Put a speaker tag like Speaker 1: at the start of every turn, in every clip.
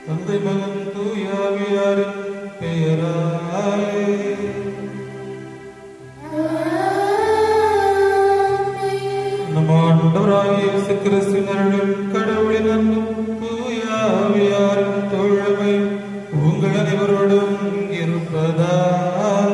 Speaker 1: தந்தை மகன் தூயாவியாரின் பெயராலே நம் ஆண்டவராகிய இயேசு கிறிஸ்துவினருடன் கடவுளின் அன்பும் தூயாவியாரின் தோழமை உங்கள் அனைவரோடும் இருப்பதாக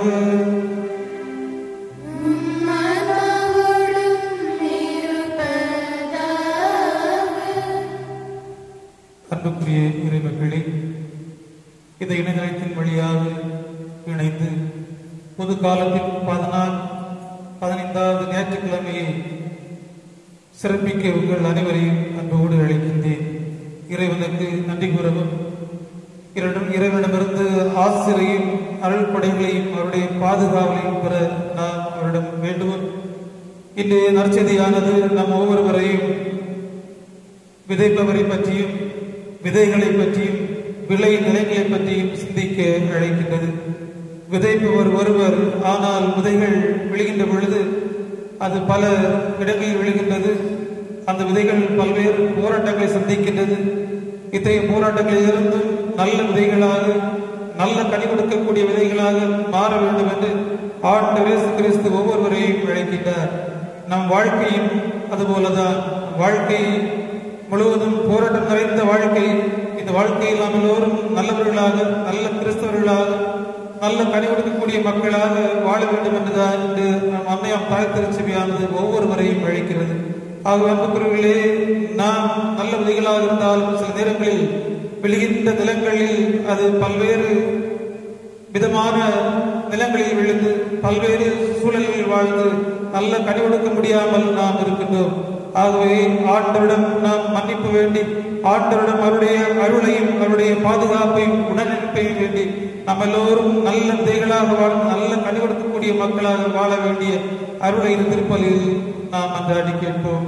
Speaker 1: அன்புக்குரிய இறைமக்களே இந்த இணையதளத்தின் வழியாக இணைந்து பொது காலத்தில் பதினாறு பதினைந்தாவது ஞாயிற்றுக்கிழமையை சிறப்பிக்க உங்கள் அனைவரையும் அன்போடு அழைக்கின்றேன் இறைவனுக்கு நன்றி கூறவும் இறைவன் இறைவனிடமிருந்து ஆசிரியையும் அருள் கொடைகளையும் அவருடைய பாதுகாவலையும் பெற நான் அவரிடம் வேண்டுவோம் இன்றைய நற்செய்தியானது நம் ஒவ்வொருவரையும் விதைப்பவரை பற்றியும் விதைகளை பற்றியும் விளை நிலைகளை பற்றியும் சிந்திக்க அழைக்கின்றது விதைப்பவர் ஒருவர் ஆனால் விதைகள் விழுகின்ற பொழுது அது பல இடங்களில் விழுகின்றது அந்த விதைகள் பல்வேறு போராட்டங்களை சந்திக்கின்றது இத்தகைய போராட்டங்களில் இருந்தும் நல்ல விதைகளாக நல்ல கனி கொடுக்கக்கூடிய விதைகளாக மாற வேண்டும் என்று ஆண்டவர் இயேசு கிறிஸ்து ஒவ்வொருவரையும் அழைக்கின்றார் நம் வாழ்க்கையும் அதுபோலதான் வாழ்க்கை முழுவதும் போராட்டம் நிறைந்த வாழ்க்கை இந்த வாழ்க்கையில் நாம் எல்லோரும் நல்லவர்களாக நல்ல கிறிஸ்தவர்களாக நல்ல கனி கொடுக்கக்கூடிய மக்களாக வாழ வேண்டும் என்றுதான் என்று நம் அன்னையாம் தாய் திருச்சபையானது ஒவ்வொருவரையும் அழைக்கிறது ஆக அன்புக்குரியவர்களே நாம் நல்ல விதைகளாக இருந்தாலும் சில நேரங்களில் விழுகின்ற நிலங்களில் அது பல்வேறு விதமான நிலங்களில் விழுந்து பல்வேறு சூழல்களில் வாழ்ந்து நல்ல கனி கொடுக்க முடியாமல் நாம் இருக்கின்றோம் ஆகவே ஆண்டவரிடம் நாம் மன்னிப்பு வேண்டி ஆண்டவரிடம் அவருடைய அருளையும் அவருடைய பாதுகாப்பையும் உடனிருப்பையும் வேண்டி நம்ம எல்லோரும் நல்ல விதைகளாக வாழ்ந்து நல்ல கனி கொடுக்கக்கூடிய மக்களாக வாழ வேண்டிய அருளை இந்த திருப்பலில் நாம் அன்றாடி கேட்போம்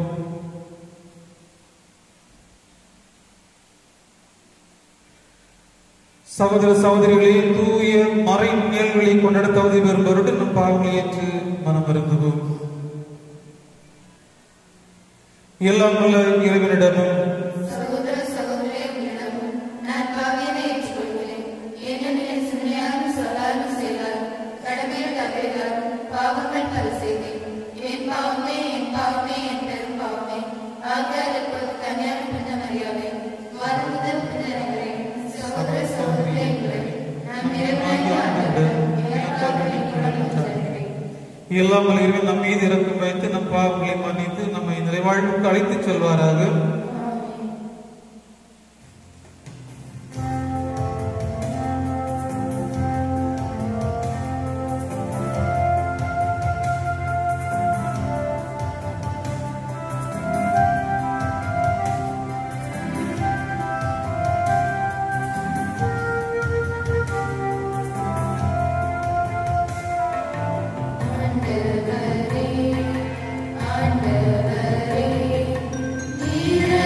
Speaker 1: சகோதர சகோதரிகளே தூய மறை மேல்களை கொண்டாட தகுதி பெறுபவரோடு நம் பாவங்களை ஏற்று மனம் வருந்துவோம் எல்லாம் உள்ள இறைவனிடமும்
Speaker 2: சகோதர சகோதரியே உங்களிடமும் நான் பாவியனை ஏற்றுக்கொள்கிறேன் ஏனெனில் என் சிந்தனையாலும் சொல்லாலும் செய்தாலும் கடமையில் தவறினாலும் பாவங்கள் பல செய்தேன் என் பாவமே என் பாவமே என் பெரும் பாவமே ஆகையால் இப்பொழுது கன்னியான பின்ன மரியாதை வரும் முதல் பின்னரங்களே சகோதர சகோதரியே உங்களை நான் இறைவனாகிய ஆண்டவர் எனக்காக வேண்டிக் கொள்கிறேன்
Speaker 1: எல்லாம் வல்ல இறைவன் நம் மீது இறக்கம் வைத்து நம் பாவங்களை மன்னித்து நம்மை நிறைவாழ்வுக்கு அழைத்துச் செல்வாராக
Speaker 2: ஆண்டவரே ஆண்டவரே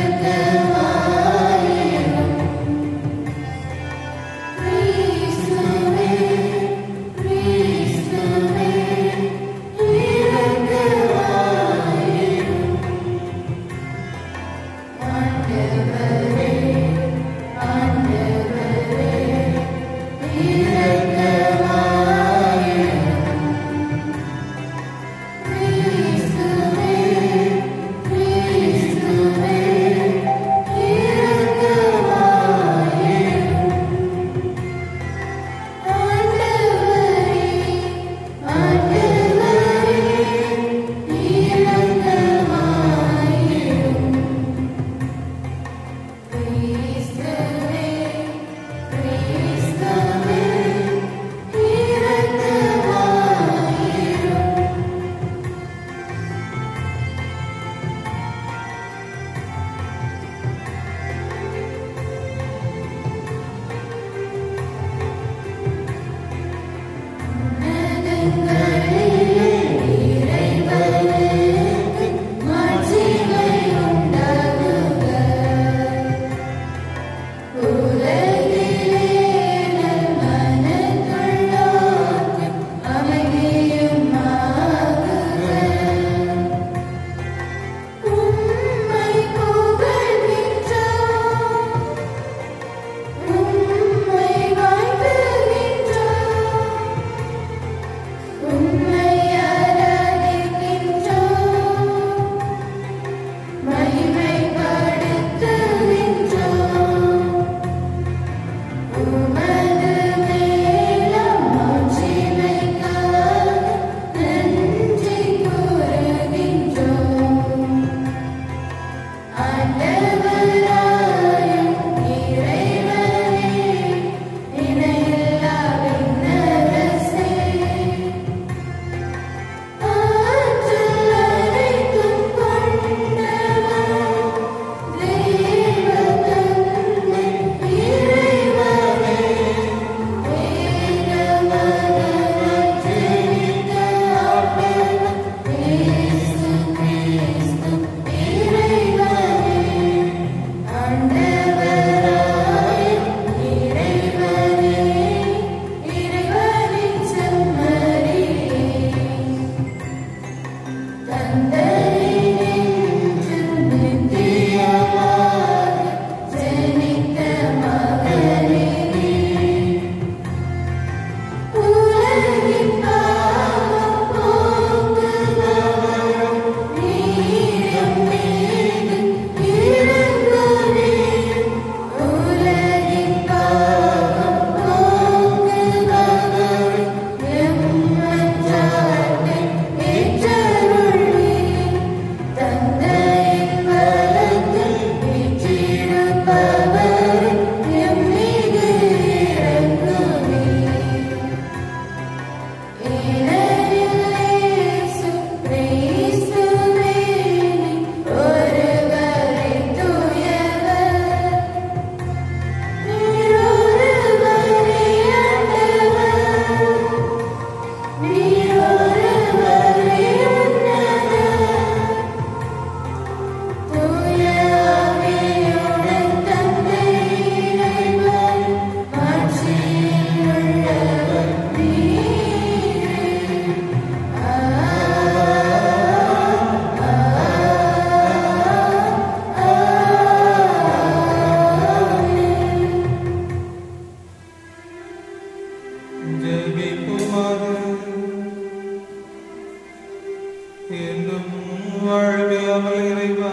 Speaker 1: என்றும் வாழ்கையாமல் இறைவா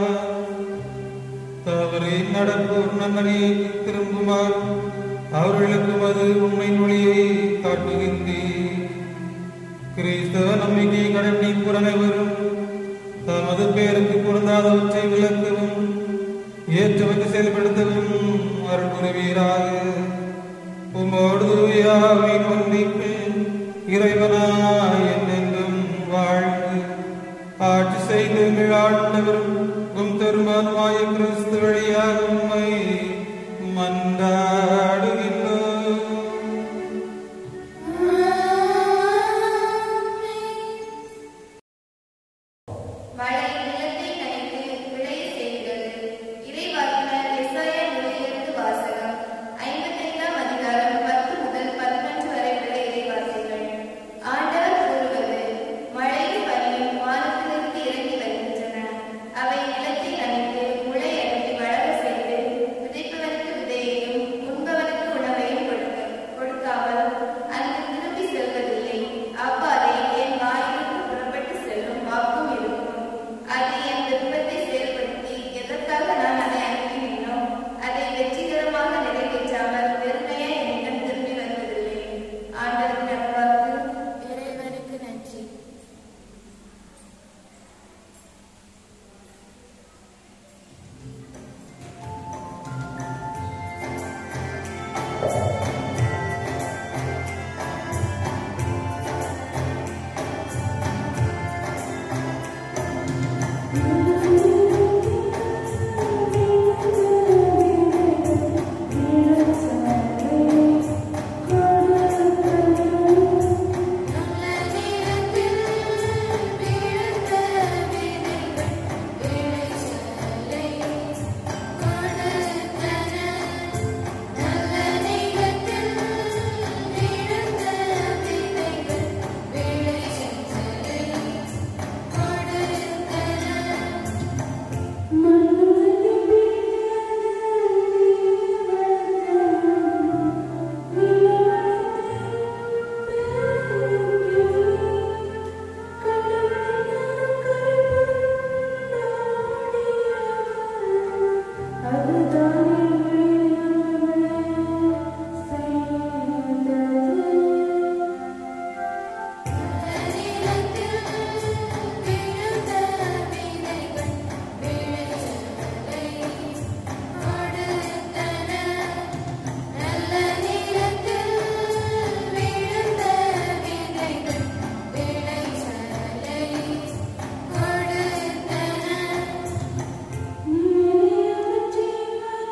Speaker 1: தவறை நடப்போர் நன்னடியை திரும்புமாறு அவர்களுக்கு அது உண்மை மொழியை காட்டுகின்றேன் கிறிஸ்தவ நம்பிக்கை கடைபிடிப்போர் அனைவரும் தமது பேருக்கு பொருந்தாதவற்றை விளக்கவும் ஏற்றுவதை செயல்படுத்தவும் அருள் புரிவீராக உமோடு தூயாவின் ஒன்றிப்பில் இறைவனாய் என்னென்றும் வாழ்ந்து ஆட்சி செய்து எங்கள் ஆண்டவரும் உம் தருமானுமாய கிறிஸ்து வழியாக உம்மை மன்றாடுகின்றோம்
Speaker 2: மழை நிலத்தை நனைத்து விளைய செய்கிறது இறைவாக்கினர் எஸ்ஐயா நூலிலிருந்து வாசகம் ஐம்பத்தைந்தாம் அதிகாரம் பத்து முதல் பதினொன்று வரை உள்ள இறைவாசிகள் ஆண்டவர் கூறுவது மழையும் பனியும் வானத்திலிருந்து இறங்கி வருகின்றன அவை நிலத்தை நனைத்து முளை அடக்கி வளர செய்து விதைப்பவருக்கு விதையையும் உண்பவருக்கு கொடுத்தன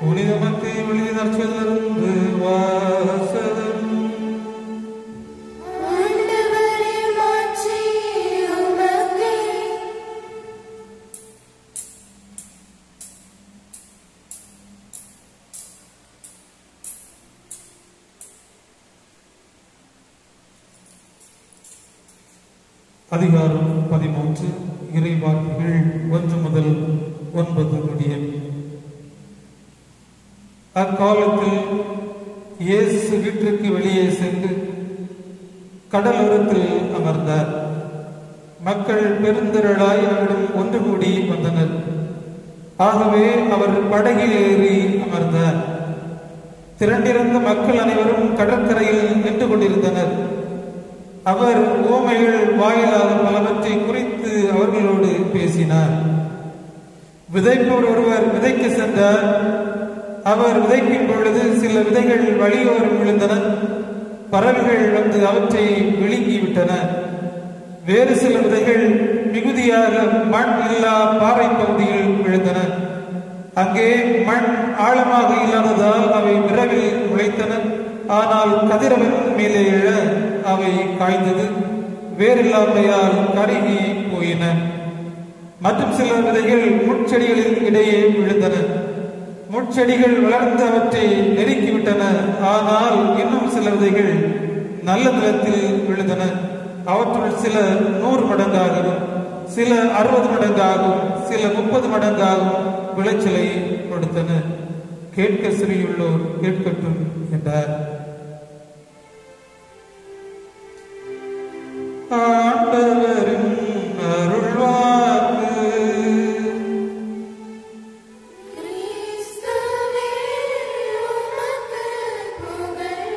Speaker 1: புனிதமத்தை வெளியினர் செல்லிருந்து வாசகம்
Speaker 2: ஆண்டவரே மாட்சி உமக்கே
Speaker 1: அதிகாரம் பதிமூன்று இறைவாக்குகள் ஒன்று முதல் ஒன்பது முடிய அக்காலத்தில் இயேசு வீட்டிற்கு வெளியே சென்று கடலோரத்தில் அமர்ந்தார் மக்கள் பெருந்திரளாய் அவரிடம் ஒன்று கூடி வந்தனர் ஆகவே அவர் படகில் ஏறி அமர்ந்தார் திரண்டிருந்த மக்கள் அனைவரும் கடற்கரையில் நின்று கொண்டிருந்தனர் அவர் ஓமைகள் வாயிலாக பலவற்றை குறித்து அவர்களோடு பேசினார் விதைப்பவர் ஒருவர் விதைக்க சென்றார் அவர் விதைக்கும் பொழுது சில விதைகள் வழியோரம் விழுந்தன பறவைகள் வந்து அவற்றை விழுங்கிவிட்டன வேறு சில விதைகள் மிகுதியாக மண் இல்லா பாறை பகுதியில் விழுந்தன அங்கே மண் ஆழமாக இல்லாததால் அவை விரைவில் முளைத்தன ஆனால் கதிரவன் மேலே எழ அவை காய்ந்தது வேறில்லாமையால் கருகி போயின மற்றும் சில விதைகள் முட்செடிகளின் இடையே விழுந்தன முட்செடிகள் வளர்ந்து அவற்றை நெருக்கிவிட்டன ஆனால் இன்னும் சில விதைகள் நல்ல நிலத்தில் விழுந்தன அவற்றுள் சில நூறு மடங்காகவும் சில அறுபது மடங்காகவும் சில முப்பது மடங்காகவும் விளைச்சலை கொடுத்தன கேட்க சிறியுள்ளோர் கேட்கட்டும் என்றார் ஆண்டவரின் அருள்வாக்கு
Speaker 2: கிறிஸ்துவே உமக்கு புகழ்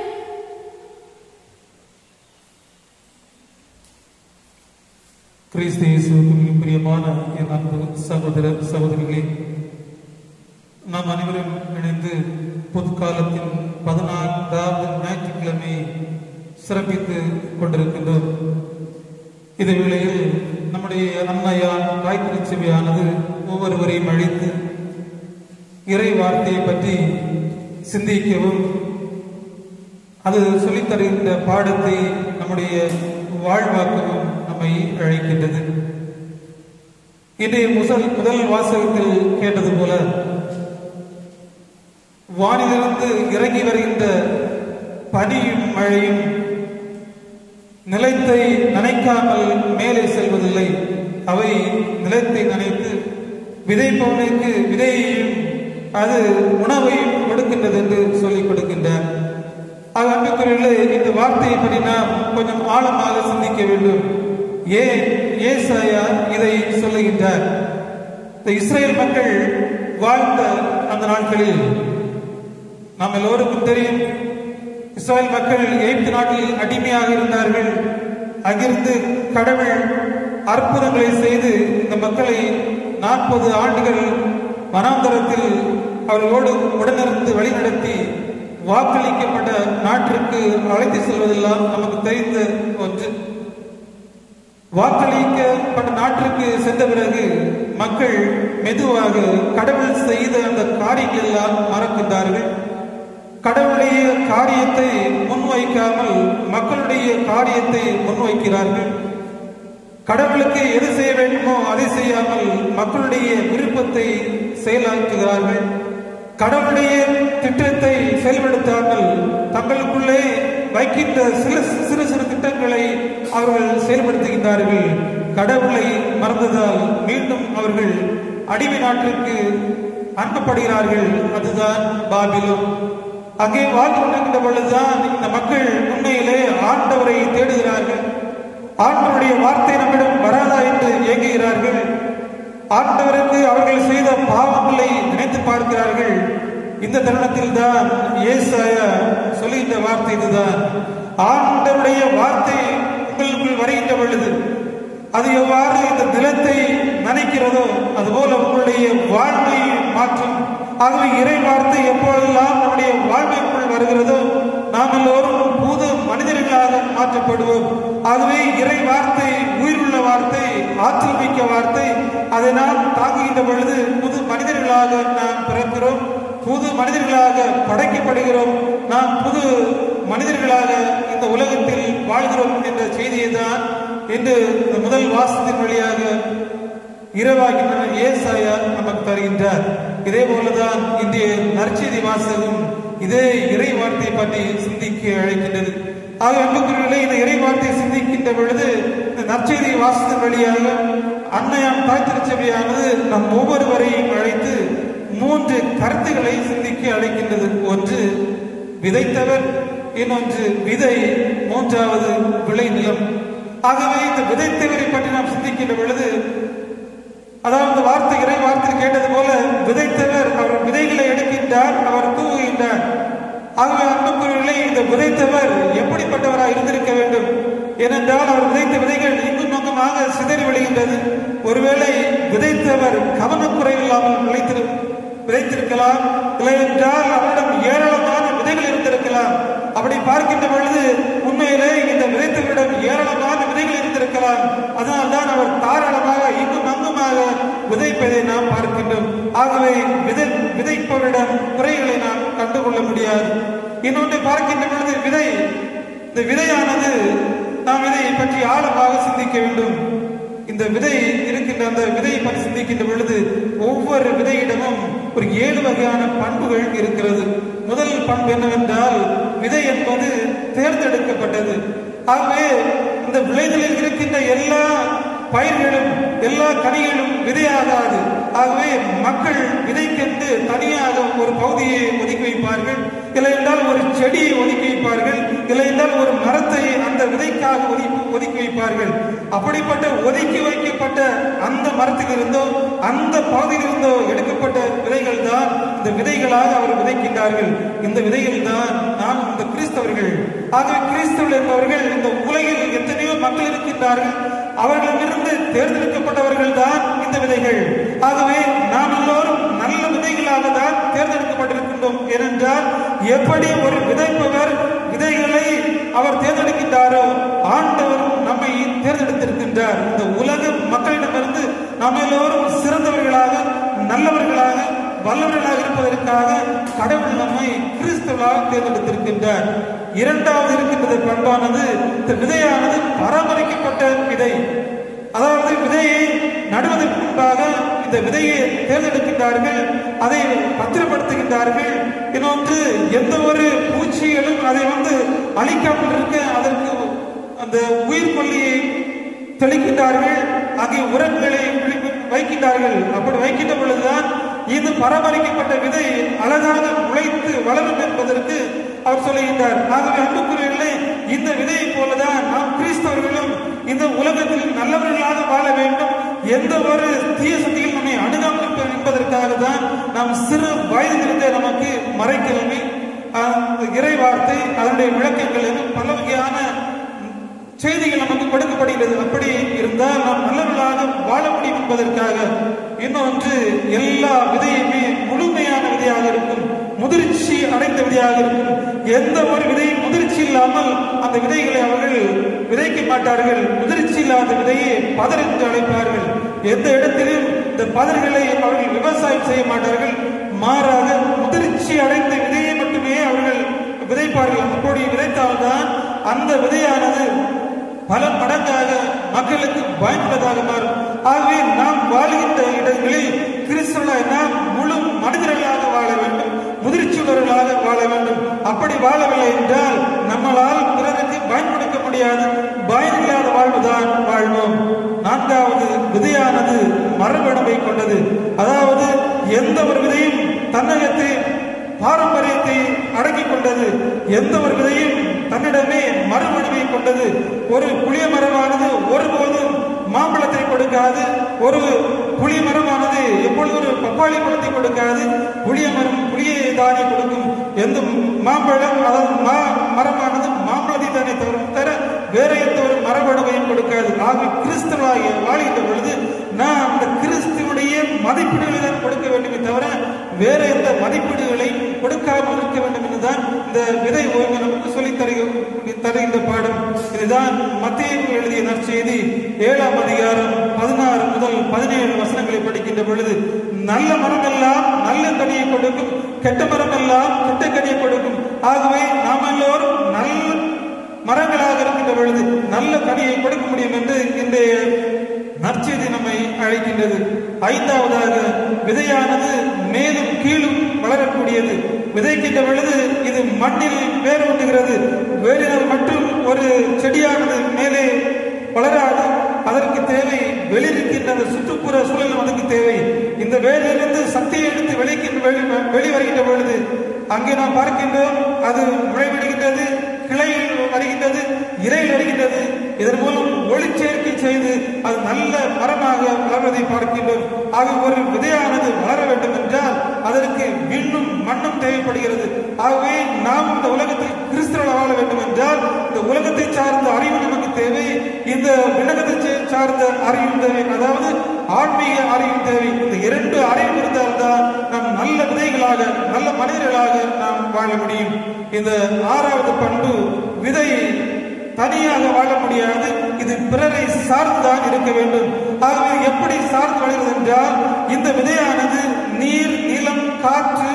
Speaker 1: கிறிஸ்து இயேசுவுக்கு பிரியமான என் அன்பு சகோதர சகோதரிகளே நாம் அனைவரும் இணைந்து பொதுக்காலத்தின் பதினான்காவது ஞாயிற்றுக்கிழமை சிறப்பித்து கொண்டிருக்கின்றோம் இதே வேளையில் நம்முடைய அன்னையான் காய்கறி செவியானது ஒவ்வொருவரையும் அழைத்து இறை வார்த்தையை பற்றி சிந்திக்கவும் அது சொல்லித் தருகின்ற பாடத்தை நம்முடைய வாழ்வாக்கவும் நம்மை அழைக்கின்றது இன்றைய முதல் முதல் வாசகத்தில் கேட்டது போல வானிலிருந்து இறங்கி வருகின்ற பனியும் மழையும் நிலத்தை நனைக்காமல் மேலே செல்வதில்லை அவை நிலத்தை நனைத்து விதைப்பவனுக்கு விதையையும் அது உணவையும் கொடுக்கின்றது என்று சொல்லிக் கொடுக்கின்றார் ஆக அன்புக்குரியவர்களே இந்த வார்த்தையை பற்றி நாம் கொஞ்சம் ஆழமாக சிந்திக்க வேண்டும் ஏன் ஏசாயா இதை சொல்லுகின்றார் இந்த இஸ்ரேல் மக்கள் வாழ்ந்த அந்த நாட்களில் நாம் எல்லோருக்கும் தெரியும் இஸ்ரேல் மக்கள் எகிப்து நாட்டில் அடிமையாக இருந்தார்கள் அங்கிருந்து கடவுள் அற்புதங்களை செய்து இந்த மக்களை நாற்பது ஆண்டுகள் வனாந்தரத்தில் அவர்களோடு உடனிருந்து வழிநடத்தி வாக்களிக்கப்பட்ட நாட்டிற்கு அழைத்து செல்வதெல்லாம் நமக்கு தெரிந்த ஒன்று வாக்களிக்கப்பட்ட நாட்டிற்கு சென்ற பிறகு மக்கள் மெதுவாக கடவுள் செய்த அந்த காரியங்கள் எல்லாம் மறக்கின்றார்கள் கடவுளுடைய காரியத்தை முன்வைக்காமல் மக்களுடைய காரியத்தை முன்வைக்கிறார்கள் கடவுளுக்கு எது செய்ய வேண்டுமோ அதை செய்யாமல் மக்களுடைய விருப்பத்தை செயலாற்றுகிறார்கள் கடவுளுடைய திட்டத்தை செயல்படுத்தாமல் தங்களுக்குள்ளே வைக்கின்ற சில சிறு சிறு திட்டங்களை அவர்கள் செயல்படுத்துகின்றார்கள் கடவுளை மறந்ததால் மீண்டும் அவர்கள் அடிமை நாட்டிற்கு அனுப்பப்படுகிறார்கள் அதுதான் பாபிலோன் அங்கே வாழ்ந்து கொண்டிருக்கின்ற பொழுதுதான் இந்த மக்கள் உண்மையிலே ஆண்டவரை தேடுகிறார்கள் ஆண்டவருடைய வார்த்தை நம்மிடம் வராதா என்று ஏங்குகிறார்கள் ஆண்டவருக்கு அவர்கள் செய்த பாவங்களை நினைத்து பார்க்கிறார்கள் இந்த தருணத்தில் தான் ஏசாயா சொல்லுகின்ற வார்த்தை இதுதான் ஆண்டவருடைய வார்த்தை உங்களுக்குள் வருகின்ற பொழுது அது எவ்வாறு இந்த நிலத்தை நனைக்கிறதோ அதுபோல உங்களுடைய வாழ்வை மாற்றும் ஆகவே இறை வார்த்தை எப்பொழுதெல்லாம் நம்முடைய வாழ்வைக்குள் வருகிறதோ நாம் எல்லோரும் புது மனிதர்களாக மாற்றப்படுவோம் ஆகவே இறை வார்த்தை உயிருள்ள வார்த்தை ஆற்றல் மிக்க வார்த்தை அதை நாம் தாங்குகின்ற பொழுது புது மனிதர்களாக நாம் பிறக்கிறோம் புது மனிதர்களாக படைக்கப்படுகிறோம் நாம் புது மனிதர்களாக இந்த உலகத்தில் வாழ்கிறோம் என்ற செய்தியை தான் இன்று இந்த முதல் வாசத்தின் வழியாக இரவாகின்ற ஏசாயா நமக்கு தருகின்றார் இதே போலதான் இன்றைய நற்செய்தி வாசகம் இதே இறை வார்த்தை பற்றி சிந்திக்க அழைக்கின்றது ஆக அன்புக்குரியவர்களே இந்த இறை வார்த்தையை சிந்திக்கின்ற பொழுது இந்த நற்செய்தி வாசத்தின் வழியாக அன்னையாம் தாய் திருச்சபையானது நம் ஒவ்வொருவரையும் அழைத்து மூன்று கருத்துக்களை சிந்திக்க அழைக்கின்றது ஒன்று விதைத்தவர் இன்னொன்று விதை மூன்றாவது விளைநிலம் ஆகவே இந்த விதைத்தவரை பற்றி நாம் சிந்திக்கின்ற பொழுது அதாவது வார்த்தை இறை வார்த்தை கேட்டது போல விதைத்தவர் அவர் விதைகளை எடுக்கின்றார் அவர் தூவுகின்றார் ஆகவே அன்புக்குரியவர்களே இந்த விதைத்தவர் எப்படிப்பட்டவராக இருந்திருக்க வேண்டும் ஏனென்றால் அவர் விதைத்த விதைகள் இங்கும் அங்குமாக சிதறி விழுகின்றது ஒருவேளை விதைத்தவர் கவனக்குறைவில்லாமல் விளைத்திரு விதைத்திருக்கலாம் இல்லை என்றால் அவரிடம் ஏராளமான விதைகள் இருந்திருக்கலாம் அப்படி பார்க்கின்ற பொழுது உண்மையிலே இந்த விதைத்தவரிடம் ஏராளமான விதைகள் இருந்திருக்கலாம் அதனால்தான் அவர் தாராளமாக இங்கும் அங்குமாக விதைப்பதை நாம் பார்க்கின்றோம் ஆகவே விதை விதைப்பவரிடம் குறைகளை நாம் கண்டுகொள்ள முடியாது இன்னொன்று பார்க்கின்ற பொழுது விதை இந்த விதையானது நாம் இதை பற்றி ஆழமாக சிந்திக்க வேண்டும் இந்த விதை இருக்கின்ற அந்த விதையை பற்றி சிந்திக்கின்ற பொழுது ஒவ்வொரு விதையிடமும் ஒரு ஏழு வகையான பண்புகள் இருக்கிறது முதல் பண்பு என்னவென்றால் விதை என்பது தேர்ந்தெடுக்கப்பட்டது ஆகவே இந்த விளைதலில் இருக்கின்ற எல்லா பயிர்களும் எல்லா கனிகளும் விதையாகாது ஆகவே மக்கள் விதைக்கென்று தனியாக ஒரு பகுதியை ஒதுக்கி வைப்பார்கள் இல்லை என்றால் ஒரு செடியை ஒதுக்கி வைப்பார்கள் இல்லை என்றால் ஒரு மரத்தை அந்த விதைக்காக ஒதுக்கி ஒதுக்கி வைப்பார்கள் அப்படிப்பட்ட ஒதுக்கி வைக்கப்பட்ட அந்த மரத்திலிருந்தோ அந்த பகுதியிலிருந்தோ எடுக்கப்பட்ட விதைகள் தான் இந்த விதைகளாக அவர் விதைக்கின்றார்கள் இந்த விதைகள் தான் நாம் இந்த கிறிஸ்தவர்கள் ஆகவே கிறிஸ்தவர்கள் என்பவர்கள் இந்த உலகில் எத்தனையோ மக்கள் இருக்கின்றார்கள் அவர்களிடமிருந்து தேர்ந்தெடுக்கப்பட்டவர்கள் தான் இந்த விதைகள் ஆகவே நாம் எல்லோரும் நல்ல விதைகளாக தான் தேர்ந்தெடுக்கப்பட்டிருக்கின்றோம் ஏனென்றால் எப்படி ஒரு விதைப்பவர் விதைகளை அவர் தேர்ந்தெடுக்கின்றாரோ ஆண்டவர் நம்மை தேர்ந்தெடுத்திருக்கின்றார் இந்த உலக மக்களிடமிருந்து நாம் எல்லோரும் சிறந்தவர்களாக நல்லவர்களாக வல்லவர்களாக இருப்பதற்காக கடவுள் நம்மை கிறிஸ்தவர்களாக தேர்ந்தெடுத்திருக்கின்றார் இரண்டாவது இருக்கின்றது பண்பானது இந்த விதையானது பராமரிக்கப்பட்ட விதை அதாவது விதையை நடுவதற்கு முன்பாக இந்த விதையை தேர்ந்தெடுக்கின்றார்கள் அதை பத்திரப்படுத்துகின்றார்கள் இன்னொன்று எந்த ஒரு பூச்சிகளும் அதை வந்து அழிக்காமல் இருக்க அதற்கு அந்த உயிர் கொல்லியை தெளிக்கின்றார்கள் அங்கே உரங்களை வைக்கின்றார்கள் அப்படி வைக்கின்ற பொழுதுதான் இது பராமரிக்கப்பட்ட விதை அழகாக முளைத்து வளரும் என்பதற்கு அவர் சொல்லுகின்றார் ஆகவே அன்புக்குரியவர்களே இந்த விதையை போலதான் நாம் கிறிஸ்தவர்களும் இந்த உலகத்தில் நல்லவர்களாக வாழ வேண்டும் எந்த ஒரு தீய சக்தியில் நம்மை அணுகாமல் இருப்ப- என்பதற்காக தான் நாம் சிறு வயதிலிருந்தே நமக்கு மறைக்கிழமை இறை வார்த்தை அதனுடைய விளக்கங்கள் என பல வகையான செய்திகள் நமக்கு கொடுக்கப்படுகிறது அப்படி இருந்தால் நாம் நல்லவர்களாக வாழ முடியும் என்பதற்காக இன்னொன்று எல்லா விதையுமே முழுமையான விதையாக இருக்கும் முதிர்ச்சி அடைந்த விதையாக இருக்கும் எந்த ஒரு விதையும் முதிர்ச்சி இல்லாமல் அந்த விதைகளை அவர்கள் விதைக்க மாட்டார்கள் முதிர்ச்சி இல்லாத விதையை பதர் என்று அழைப்பார்கள் எந்த இடத்திலும் இந்த பதர்களை அவர்கள் விவசாயம் செய்ய மாட்டார்கள் மாறாக முதிர்ச்சி அடைந்த விதையை மட்டுமே அவர்கள் விதைப்பார்கள் அப்படி விதைத்தால்தான் அந்த விதையானது பல மடங்காக மக்களுக்கு பயனுள்ளதாக மாறும் ஆகவே நாம் வாழ்கின்ற இடங்களில் கிறிஸ்தவர்களாக நாம் முழு மனிதர்களாக வாழ வேண்டும் முதிர்ச்சியுள்ளவர்களாக வாழ வேண்டும் அப்படி வாழவில்லை என்றால் நம்மளால் பிறருக்கு பயன்படுத்த முடியாது பயனில்லாத வாழ்வுதான் வாழ்வோம் நான்காவது விதையானது மரபணுவை கொண்டது அதாவது எந்த ஒரு விதையும் தன்னகத்தை பாரம்பரியத்தை அடக்கிக் கொண்டது எந்த ஒரு விதையும் தன்னிடமே மறுமொழிவை கொண்டது ஒரு புளிய மரமானது ஒருபோதும் மாம்பழத்தை கொடுக்காது ஒரு புளிய மரமானது எப்பொழுது ஒரு பப்பாளி பழத்தை கொடுக்காது புளிய மரம் புளியை தானே கொடுக்கும் எந்த மாம்பழம் அதாவது மா மரமானது மாம்பழத்தை தானே தவிர தர வேற எந்த ஒரு மரபணுவையும் கொடுக்காது ஆக கிறிஸ்தவாகிய வாழ்கின்ற பொழுது நான் அந்த கிறிஸ்துவனுடைய மதிப்பீடுகளை தான் கொடுக்க வேண்டுமே தவிர வேற எந்த மதிப்பீடுகளை கொடுக்காமல் இருக்க வேண்டும் என்றுதான் இந்த விதை ஓய்வு நமக்கு சொல்லித் தருக தருகின்ற பாடம் இதுதான் மத்திய எழுதிய நற்செய்தி ஏழாம் அதிகாரம் பதினாறு முதல் பதினேழு வசனங்களை படிக்கின்ற பொழுது நல்ல மரமெல்லாம் நல்ல கனியை கொடுக்கும் கெட்ட மரமெல்லாம் கெட்ட கனியை கொடுக்கும் ஆகவே நாம் எல்லோரும் நல்ல மரங்களாக இருக்கின்ற பொழுது நல்ல கனியை கொடுக்க முடியும் என்று இன்றைய நற்செய்தி நம்மை அழைக்கின்றது ஐந்தாவதாக விதையானது மேலும் கீழும் வளரக்கூடியது விதைக்கின்ற பொழுது இது மண்ணில் வேரூட்டுகிறது வேறினால் மட்டும் ஒரு செடியானது மேலே வளராது அதற்கு தேவை வெளியிருக்கின்ற அந்த சுற்றுப்புற சூழல் அதற்கு தேவை இந்த வேலிலிருந்து சக்தியை எடுத்து வெளிக்கின்ற வெளி வெளிவருகின்ற பொழுது அங்கே நாம் பார்க்கின்றோம் அது முளைவிடுகின்றது கிளையில் வருகின்றது இலையில் வருகின்றது இதன் மூலம் ஒளிச்சேர்க்கை செய்து அது நல்ல மரமாக வளர்வதை பார்க்கின்றோம் ஆக ஒரு விதையானது வளர வேண்டும் என்றால் அதற்கு விண்ணும் மண்ணும் தேவைப்படுகிறது ஆகவே நாம் இந்த உலகத்தில் கிறிஸ்தவ வாழ வேண்டும் என்றால் இந்த உலகத்தை சார்ந்த அறிவு நமக்கு தேவை இந்த விலகத்தை சே- சார்ந்த அறிவும் தேவை அதாவது ஆன்மீக அறிவும் தேவை இந்த இரண்டு அறிவு இருந்தால்தான் நாம் நல்ல விதைகளாக நல்ல மனிதர்களாக நாம் வாழ முடியும் இந்த ஆறாவது பண்பு விதை தனியாக வாழ முடியாது இது பிறரை சார்ந்துதான் இருக்க வேண்டும் ஆகவே எப்படி சார்ந்து வளர்கிறது என்றால் இந்த விதையானது நீர் நிலம் காற்று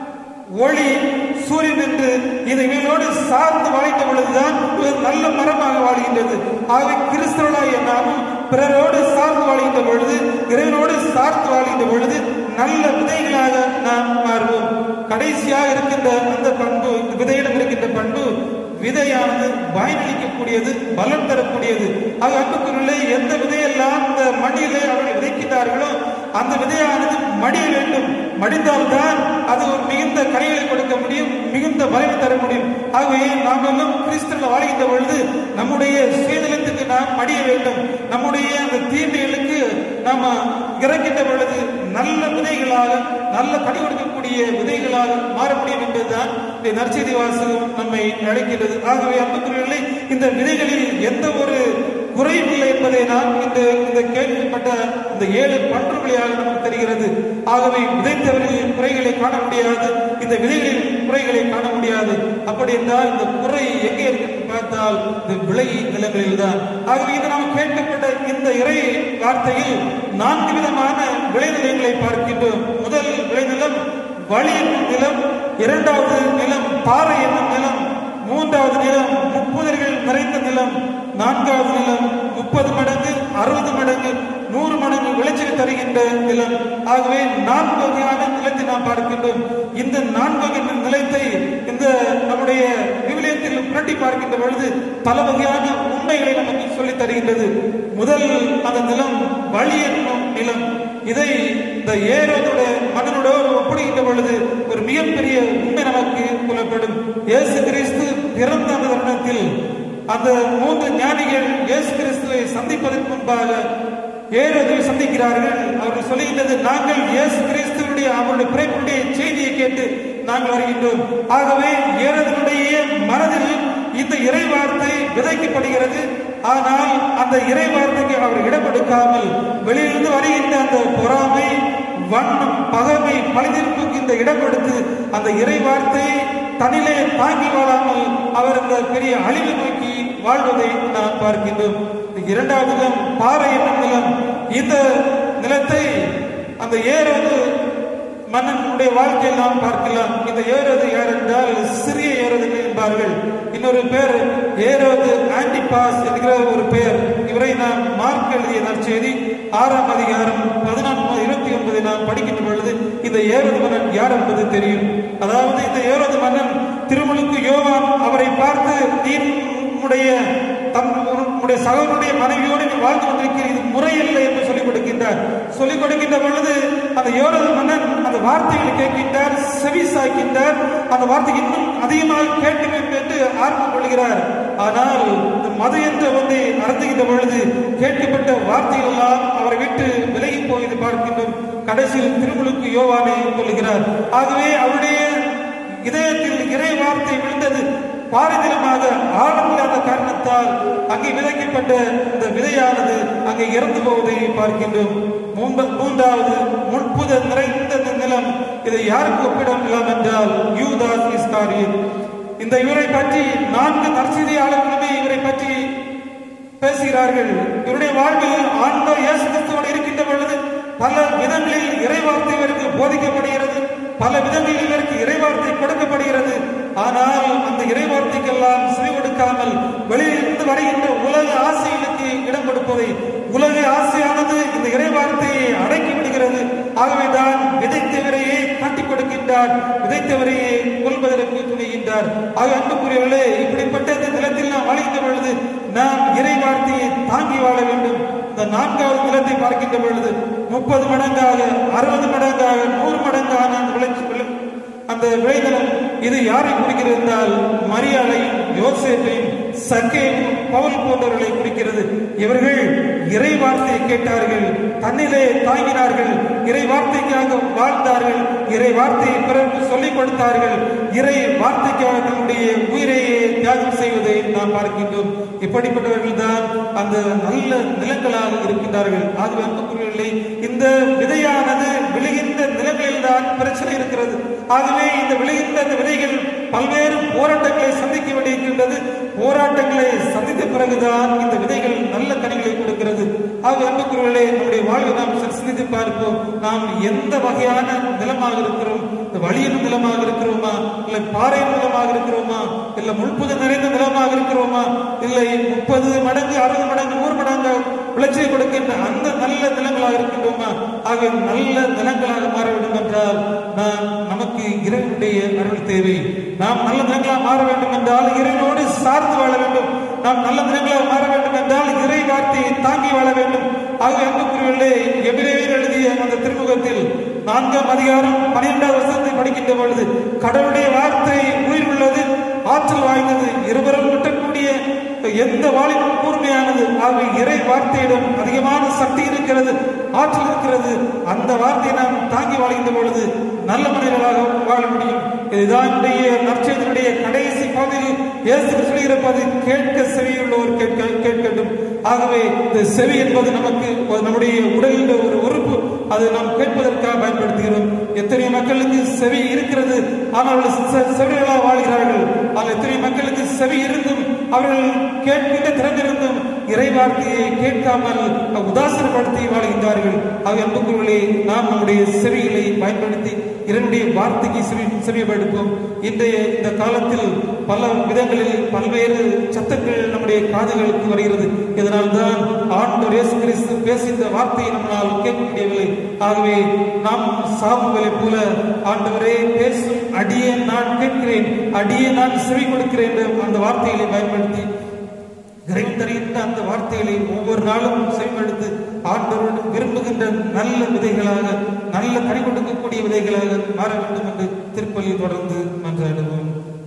Speaker 1: ஒளி சூரியன் என்று இதைகளோடு சார்ந்து வாழ்கின்ற பொழுதுதான் ஒரு நல்ல மரமாக வாழ்கின்றது ஆகவே கிறிஸ்தவனாகிய நாமும் பிறரோடு சார்ந்து வாழ்கின்ற பொழுது இறைவனோடு சார்ந்து வாழ்கின்ற பொழுது நல்ல விதைகளாக நாம் மாறுவோம் கடைசியாக இருக்கின்ற அந்த பண்பு இந்த விதையிடம் இருக்கின்ற பண்பு விதையானது பயனளிக்கக்கூடியது பலன் தரக்கூடியது ஆக அன்புக்குள்ளே எந்த விதையெல்லாம் இந்த மண்ணிலே அவர்கள் விதைக்கின்றார்களோ அந்த விதையானது மடிய வேண்டும் மடிந்தால்தான் அது ஒரு மிகுந்த கனிகளை கொடுக்க முடியும் மிகுந்த பலனை தர முடியும் ஆகவே நாம் எல்லாம் கிறிஸ்தவ வாழ்கின்ற பொழுது நம்முடைய சுயநலத்துக்கு நாம் மடிய வேண்டும் நம்முடைய அந்த தீமைகளுக்கு நாம இறக்கின்ற பொழுது நல்ல விதைகளாக நல்ல கனி கொடுக்கக்கூடிய விதைகளாக மாற முடியும் என்பதுதான் இந்த நற்செய்தி வாசகம் நம்மை அழைக்கின்றது ஆகவே அன்புக்குரியவர்களே இந்த விதைகளில் எந்த ஒரு குறையும் இல்லை என்பதை நாம் இந்த இந்த கேள்விப்பட்ட இந்த ஏழு பண்பு வழியாக நமக்கு தெரிகிறது ஆகவே விதைத்தவர்களின் குறைகளை காண முடியாது இந்த விதைகளின் குறைகளை காண முடியாது அப்படி என்றால் இந்த குறை எங்கே இருக்கு என்று பார்த்தால் இந்த விளை நிலங்களில் தான் ஆகவே இது நாம் கேட்கப்பட்ட இந்த இறை வார்த்தையில் நான்கு விதமான விளைநிலங்களை பார்க்கின்றோம் முதல் விளைநிலம் வழி என்னும் நிலம் இரண்டாவது நிலம் பாறை என்னும் நிலம் மூன்றாவது நிலம் முப்புதர்கள் நிறைந்த நிலம் நான்காவது நிலம் முப்பது மடங்கு அறுபது மடங்கு நூறு மடங்கு விளைச்சல் தருகின்ற நிலம் ஆகவே நான்கு வகையான நிலத்தை நாம் பார்க்கின்றோம் இந்த நான்கு வகை நிலத்தை இந்த நம்முடைய விவிலியத்தில் புரட்டி பார்க்கின்ற பொழுது பல வகையான உண்மைகளை நமக்கு சொல்லித் தருகின்றது முதல் அந்த நிலம் வழி என்னும் நிலம் இதை இந்த ஏரோதோட மன்னனோட ஒப்பிடுகின்ற பொழுது ஒரு மிகப்பெரிய உண்மை நமக்கு புலப்படும் இயேசு கிறிஸ்து பிறந்த அந்த தருணத்தில் அந்த மூன்று ஞானிகள் இயேசு கிறிஸ்துவை சந்திப்பதற்கு முன்பாக ஏரோதை சந்திக்கிறார்கள் அவர்கள் சொல்லுகின்றது நாங்கள் இயேசு கிறிஸ்துவனுடைய அவருடைய பிறப்புடைய செய்தியை கேட்டு நாங்கள் வருகின்றோம் ஆகவே ஏரோதனுடைய மனதில் இந்த இறை வார்த்தை விதைக்கப்படுகிறது ஆனால் அந்த இறை வார்த்தைக்கு அவர் இடம் கொடுக்காமல் வெளியிலிருந்து வருகின்ற அந்த பொறாமை வண்ணம் பகமை பழிதிருப்புக்கு இந்த இடம் கொடுத்து அந்த இறை வார்த்தையை தன்னிலே தாங்கி வாழாமல் அவர் இந்த பெரிய அழிவு நோக்கி வாழ்வதை நாம் பார்க்கின்றோம் இந்த இரண்டாவது நிலம் பாறை என்னும் நிலம் இந்த நிலத்தை அந்த ஏறது மன்னனுடைய வாழ்க்கையில் நாம் பார்க்கலாம் இந்த ஏறது யார் என்றால் சிறிய ஏறது என்பார்கள் இன்னொரு பேர் ஏரோது ஆன்டிபாஸ் என்கிற ஒரு பெயர் இவரை நாம் மார்க் எழுதிய நற்செய்தி ஆறாம் அதிகாரம் பதினான்கு இருபத்தி ஒன்பதை நாம் படிக்கின்ற பொழுது இந்த ஏரோது மன்னன் யார் என்பது தெரியும் அதாவது இந்த ஏரோது மன்னன் திருமுழுக்கு யோவான் அவரை பார்த்து நீ உன்னுடைய தம் உன்னுடைய சகோதரனுடைய மனைவியோடு நீ வாழ்ந்து கொண்டிருக்கிற இது முறையில்லை என்று சொல்லிக் கொடுக்கின்றார் சொல்லிக் கொடுக்கின்ற பொழுது அந்த யோரது மன்னன் அந்த வார்த்தைகளை கேட்கின்றார் செவி சாய்க்கின்றார் அந்த வார்த்தை இன்னும் அதிகமாக கேட்க வேண்டும் என்று ஆர்வம் கொள்கிறார் ஆனால் இந்த மது என்ற ஒன்றை நடத்துகின்ற பொழுது கேட்கப்பட்ட வார்த்தைகள் எல்லாம் அவரை விட்டு விலகி போய் பார்க்கின்றோம் கடைசியில் திருமுழுக்கு யோவானை கொள்கிறார் ஆகவே அவருடைய இதயத்தில் இறை வார்த்தை விழுந்தது பாரதியமாக ஆழமில்லாத காரணத்தால் அங்கே விதைக்கப்பட்ட இந்த விதையானது அங்கே இறந்து போவதை பார்க்கின்றோம் மூம்ப- மூன்றாவது முன்புத நிறைந்த இந்த நிலம் இதை யாருக்கு ஒப்பிடலாம் என்றால் யூதாஸ் இஸ்காரியத் இந்த இவரை பற்றி நான்கு நற்செய்தியாளர்களுமே இவரை பற்றி பேசுகிறார்கள் இவருடைய வாழ்வில் ஆண்டவர் இயேசு கிறிஸ்துவோடு இருக்கின்ற பொழுது பல விதங்களில் இறைவார்த்தை இவருக்கு போதிக்கப்படுகிறது பல விதங்களில் இவருக்கு இறைவார்த்தை கொடுக்கப்படுகிறது ஆனால் அந்த இறைவார்த்தைக்கெல்லாம் செவி கொடுக்காமல் வெளியிலிருந்து வருகின்ற உலக ஆசைகளுக்கு இடம் கொடுப்பதை உலக ஆசையானது இந்த இறைவார்த்தையை அடக்கி விடுகிறது ஆகவேதான் விதைத்தவரையே காட்டிக் கொடுக்கின்றார் விதைத்தவரையே கொள்வதற்கு துணிகின்றார் ஆக அன்புக்குரியவர்களே இப்படிப்பட்ட இந்த நிலத்தில் நாம் வாழ்கின்ற பொழுது நாம் இறை வார்த்தையை தாங்கி வாழ வேண்டும் இந்த நான்காவது நிலத்தை பார்க்கின்ற பொழுது முப்பது மடங்காக அறுபது மடங்காக நூறு மடங்கான அந்த விளைச்சி விளை- அந்த விளைநிலம் இது யாரை குறிக்கிறது என்றால் மரியாதையும் யோசேப்பையும் சக்கேயும் பவுல் போன்றவர்களை குறிக்கிறது இவர்கள் இறை வார்த்தையை கேட்டார்கள் தன்னிலே தாங்கினார்கள் இறை வார்த்தைக்காக வாழ்ந்தார்கள் இறை வார்த்தையை பிறருக்கு சொல்லிக் கொடுத்தார்கள் இறை வார்த்தைக்காக தன்னுடைய உயிரையே தியாகம் செய்வதை நாம் பார்க்கின்றோம் இப்படிப்பட்டவர்கள் தான் அந்த நல்ல நிலங்களாக இருக்கின்றார்கள் ஆகவே அன்புக்குரியவர்களே இந்த விதையானது விழுகின்ற நிலங்களில் தான் பிரச்சனை இருக்கிறது ஆகவே இந்த விழுகின்ற இந்த விதைகள் பல்வேறு போராட்டங்களை சந்திக்க வேண்டியிருக்கின்றது போராட்டங்களை சந்தித்த பிறகுதான் இந்த விதைகள் நல்ல கனிகளை கொடுக்கிறது ஆக அன்புக்குரியவர்களே நம்முடைய வாழ்வை நாம் சற்று சிந்தித்து பார்ப்போம் நாம் எந்த வகையான நிலமாக இருக்கிறோம் இந்த வழியின் நிலமாக இருக்கிறோமா இல்லை பாறை நிலமாக இருக்கிறோமா இல்லை முள்புது நிறைந்த நிலமாக இருக்கிறோமா இல்லை முப்பது மடங்கு அறுபது மடங்கு நூறு மடங்கு விளைச்சலை கொடுக்கின்ற அந்த நல்ல நிலங்களாக இருக்கின்றோமா ஆக நல்ல நிலங்களாக மாற வேண்டும் என்றால் நாம் நமக்கு இறைவனுடைய அருள் தேவை நாம் நல்ல நிலங்களாக மாற வேண்டும் என்றால் இறைவனோடு சார்ந்து வாழ வேண்டும் நாம் நல்ல நிலங்களாக மாற வேண்டும் என்றால் இறை வார்த்தையை தாங்கி வாழ வேண்டும் ஆக அன்புக்குரியவர்களே எபிரேயர் எழுதிய அந்த திருமுகத்தில் நான்காம் அதிகாரம் பனிரெண்டாவது வருஷத்தை படிக்கின்ற பொழுது கடவுளுடைய வார்த்தை உயிர் உள்ளது ஆற்றல் வாய்ந்தது இருவரும் விட்டக்கூடிய எந்த வாலிபம் கூர்மையானது ஆகவே இறை வார்த்தையிடம் அதிகமான சக்தி இருக்கிறது ஆற்றல் இருக்கிறது அந்த வார்த்தையை நாம் தாங்கி வாழ்கின்ற பொழுது நல்ல மனிதர்களாக வாழ முடியும் இதுதான் இன்றைய நற்செய்தியுடைய கடைசி பகுதியில் இயேசு சொல்லியிருப்பது கேட்க செவியுள்ளவர் கேட்க கேட்கட்டும் ஆகவே இந்த செவி என்பது நமக்கு ஒரு நம்முடைய உடலில் ஒரு உறுப்பு அதை நாம் கேட்பதற்காக பயன்படுத்துகிறோம் எத்தனை மக்களுக்கு செவி இருக்கிறது ஆனால் அவர்கள் செ- செவிலிகளாக வாழ்கிறார்கள் ஆனால் எத்தனை மக்களுக்கு செவி இருந்தும் அவர்கள் கேட்கின்ற திறந்திருந்தும் இறை வார்த்தையை கேட்காமல் உதாசனப்படுத்தி வாழ்கின்றார்கள் ஆக அன்புக்குள்ளே நாம் நம்முடைய செவிகளை பயன்படுத்தி இறைவனுடைய வார்த்தைக்கு செவி செவிப்படுப்போம் இன்றைய இந்த காலத்தில் பல விதங்களில் பல்வேறு சத்தங்கள் நம்முடைய காதுகளுக்கு வருகிறது இதனால் தான் ஆண்டவர் இயேசு கிறிஸ்து பேசிய வார்த்தையை நம்மால் கேட்க முடியவில்லை ஆகவே நாம் சாமுவேலை போல ஆண்டவரே பேசும் அடியே நான் கேட்கிறேன் அடியே நான் செவி கொடுக்கிறேன் என்ற அந்த வார்த்தைகளை பயன்படுத்தி இறைவன் தருகின்ற அந்த வார்த்தைகளை ஒவ்வொரு நாளும் செவிமடுத்து ஆண்டவரோடு விரும்புகின்ற நல்ல விதைகளாக நல்ல கனி கொடுக்கக்கூடிய விதைகளாக மாற வேண்டும் என்று திருப்பலி தொடர்ந்து மன்றாடுவோம்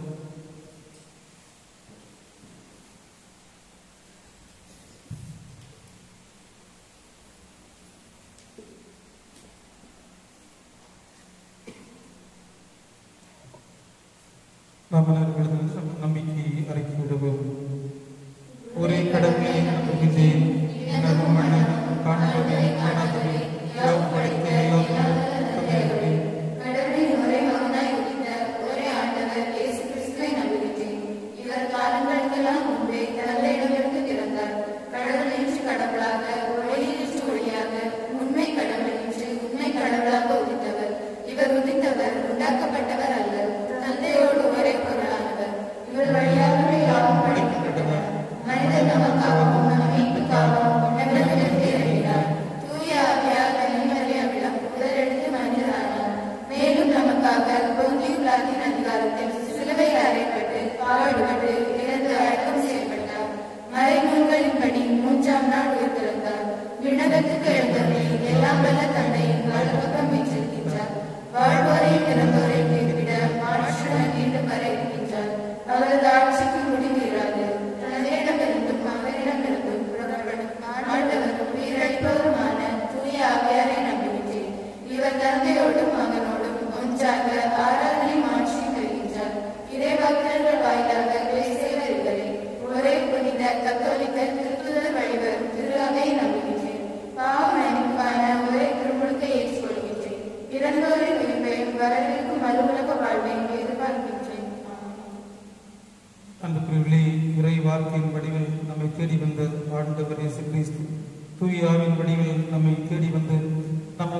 Speaker 1: நாம் அனைவர்களது நம்பிக்கை அறிக்கை விடுவோம் ஒரே கடமையை நம்புகின்றேன் எனவும் மன்னன் காண்பதை காணாதவை யாவும் படைத்த எல்லாம் தந்தையவரே.
Speaker 2: கடவுளின் ஒரே மகனாய் உதித்த ஒரே ஆண்டவர் இயேசு கிறிஸ்துவை நம்புகின்றேன். இவர் காலங்களுக்கெல்லாம் முன்பே தந்தையிடமிருந்து பிறந்தார். கடவுள் என்று கடவுளாக, ஒளியினின்று ஒளியாக, உண்மை கடவுள் என்று உண்மை கடவுளாக உதித்தவர். இவர் உதித்தவர் உண்டாக்கப்பட்டவர் அல்ல தந்தையோடு ஒரே பொருளானவர் இவர் வழியாகவே யாவும் படைக்கப்பட்டவர் மனிதர் நமக்காகவும் நம் மீட்புக்காகவும் உலகத்திலிருந்து இறங்கினார் தூய ஆவியார் கன்னிமரியாவிடம் உடலெடுத்து மனிதரானார் மேலும் நமக்காக பொங்கியுள்ளாரின் அதிகாரத்தில் சிலுவையில் அறையப்பட்டு பாடுபட்டு இறந்து அடக்கம் செய்யப்பட்டார் மறைநூல்களின்படி மூன்றாம் நாள் உயிர்த்தெழுந்தார் விண்ணகத்துக்கு எழுந்தவரை எல்லாம் வல்ல தந்தையின் வலப்பக்கம் வீற்றிருக்கின்றார் வாழ்வோரையும் இறந்தோரையும் தீர்ப்பிட மாற்றுடன் மீண்டும் வர இருக்கின்றார் அவரது ஆட்சிக்கு முடிவு இராது தந்தையிடமிருந்தும் அவரிடமிருந்தும் புறப்படும் ஆண்டவரும் உயிரளிப்பவருமான தூய ஆவியாரை நம்புகின்றேன் இவர் தந்தையோடும் மகனோடும் ஒன்றாக ஆராதனை மாற்றி வருகின்றார் இறைவாக்கினர்கள் வாயிலாக பேசியவர்களை ஒரே புனித கத்தோலிக்க திருத்துதர் வழிவரும் திரு அவையை நம்புகின்றேன் பாவ மன்னிப்பான ஒரே திருமுழுக்கை ஏற்றுக்கொள்கின்றேன் இறந்தோரின் உயிர்ப்பையும் வரவிருக்கும் மறுவுலக வாழ்வையும் எதிர்பார்க்கின்றேன்
Speaker 1: அன்புக்குரியவர்களே இறை வார்த்தையின் வடிவில் நம்மை தேடி வந்த ஆண்டவர் இயேசு கிறிஸ்து தூய ஆவின் வடிவில் நம்மை தேடி வந்து நம்மை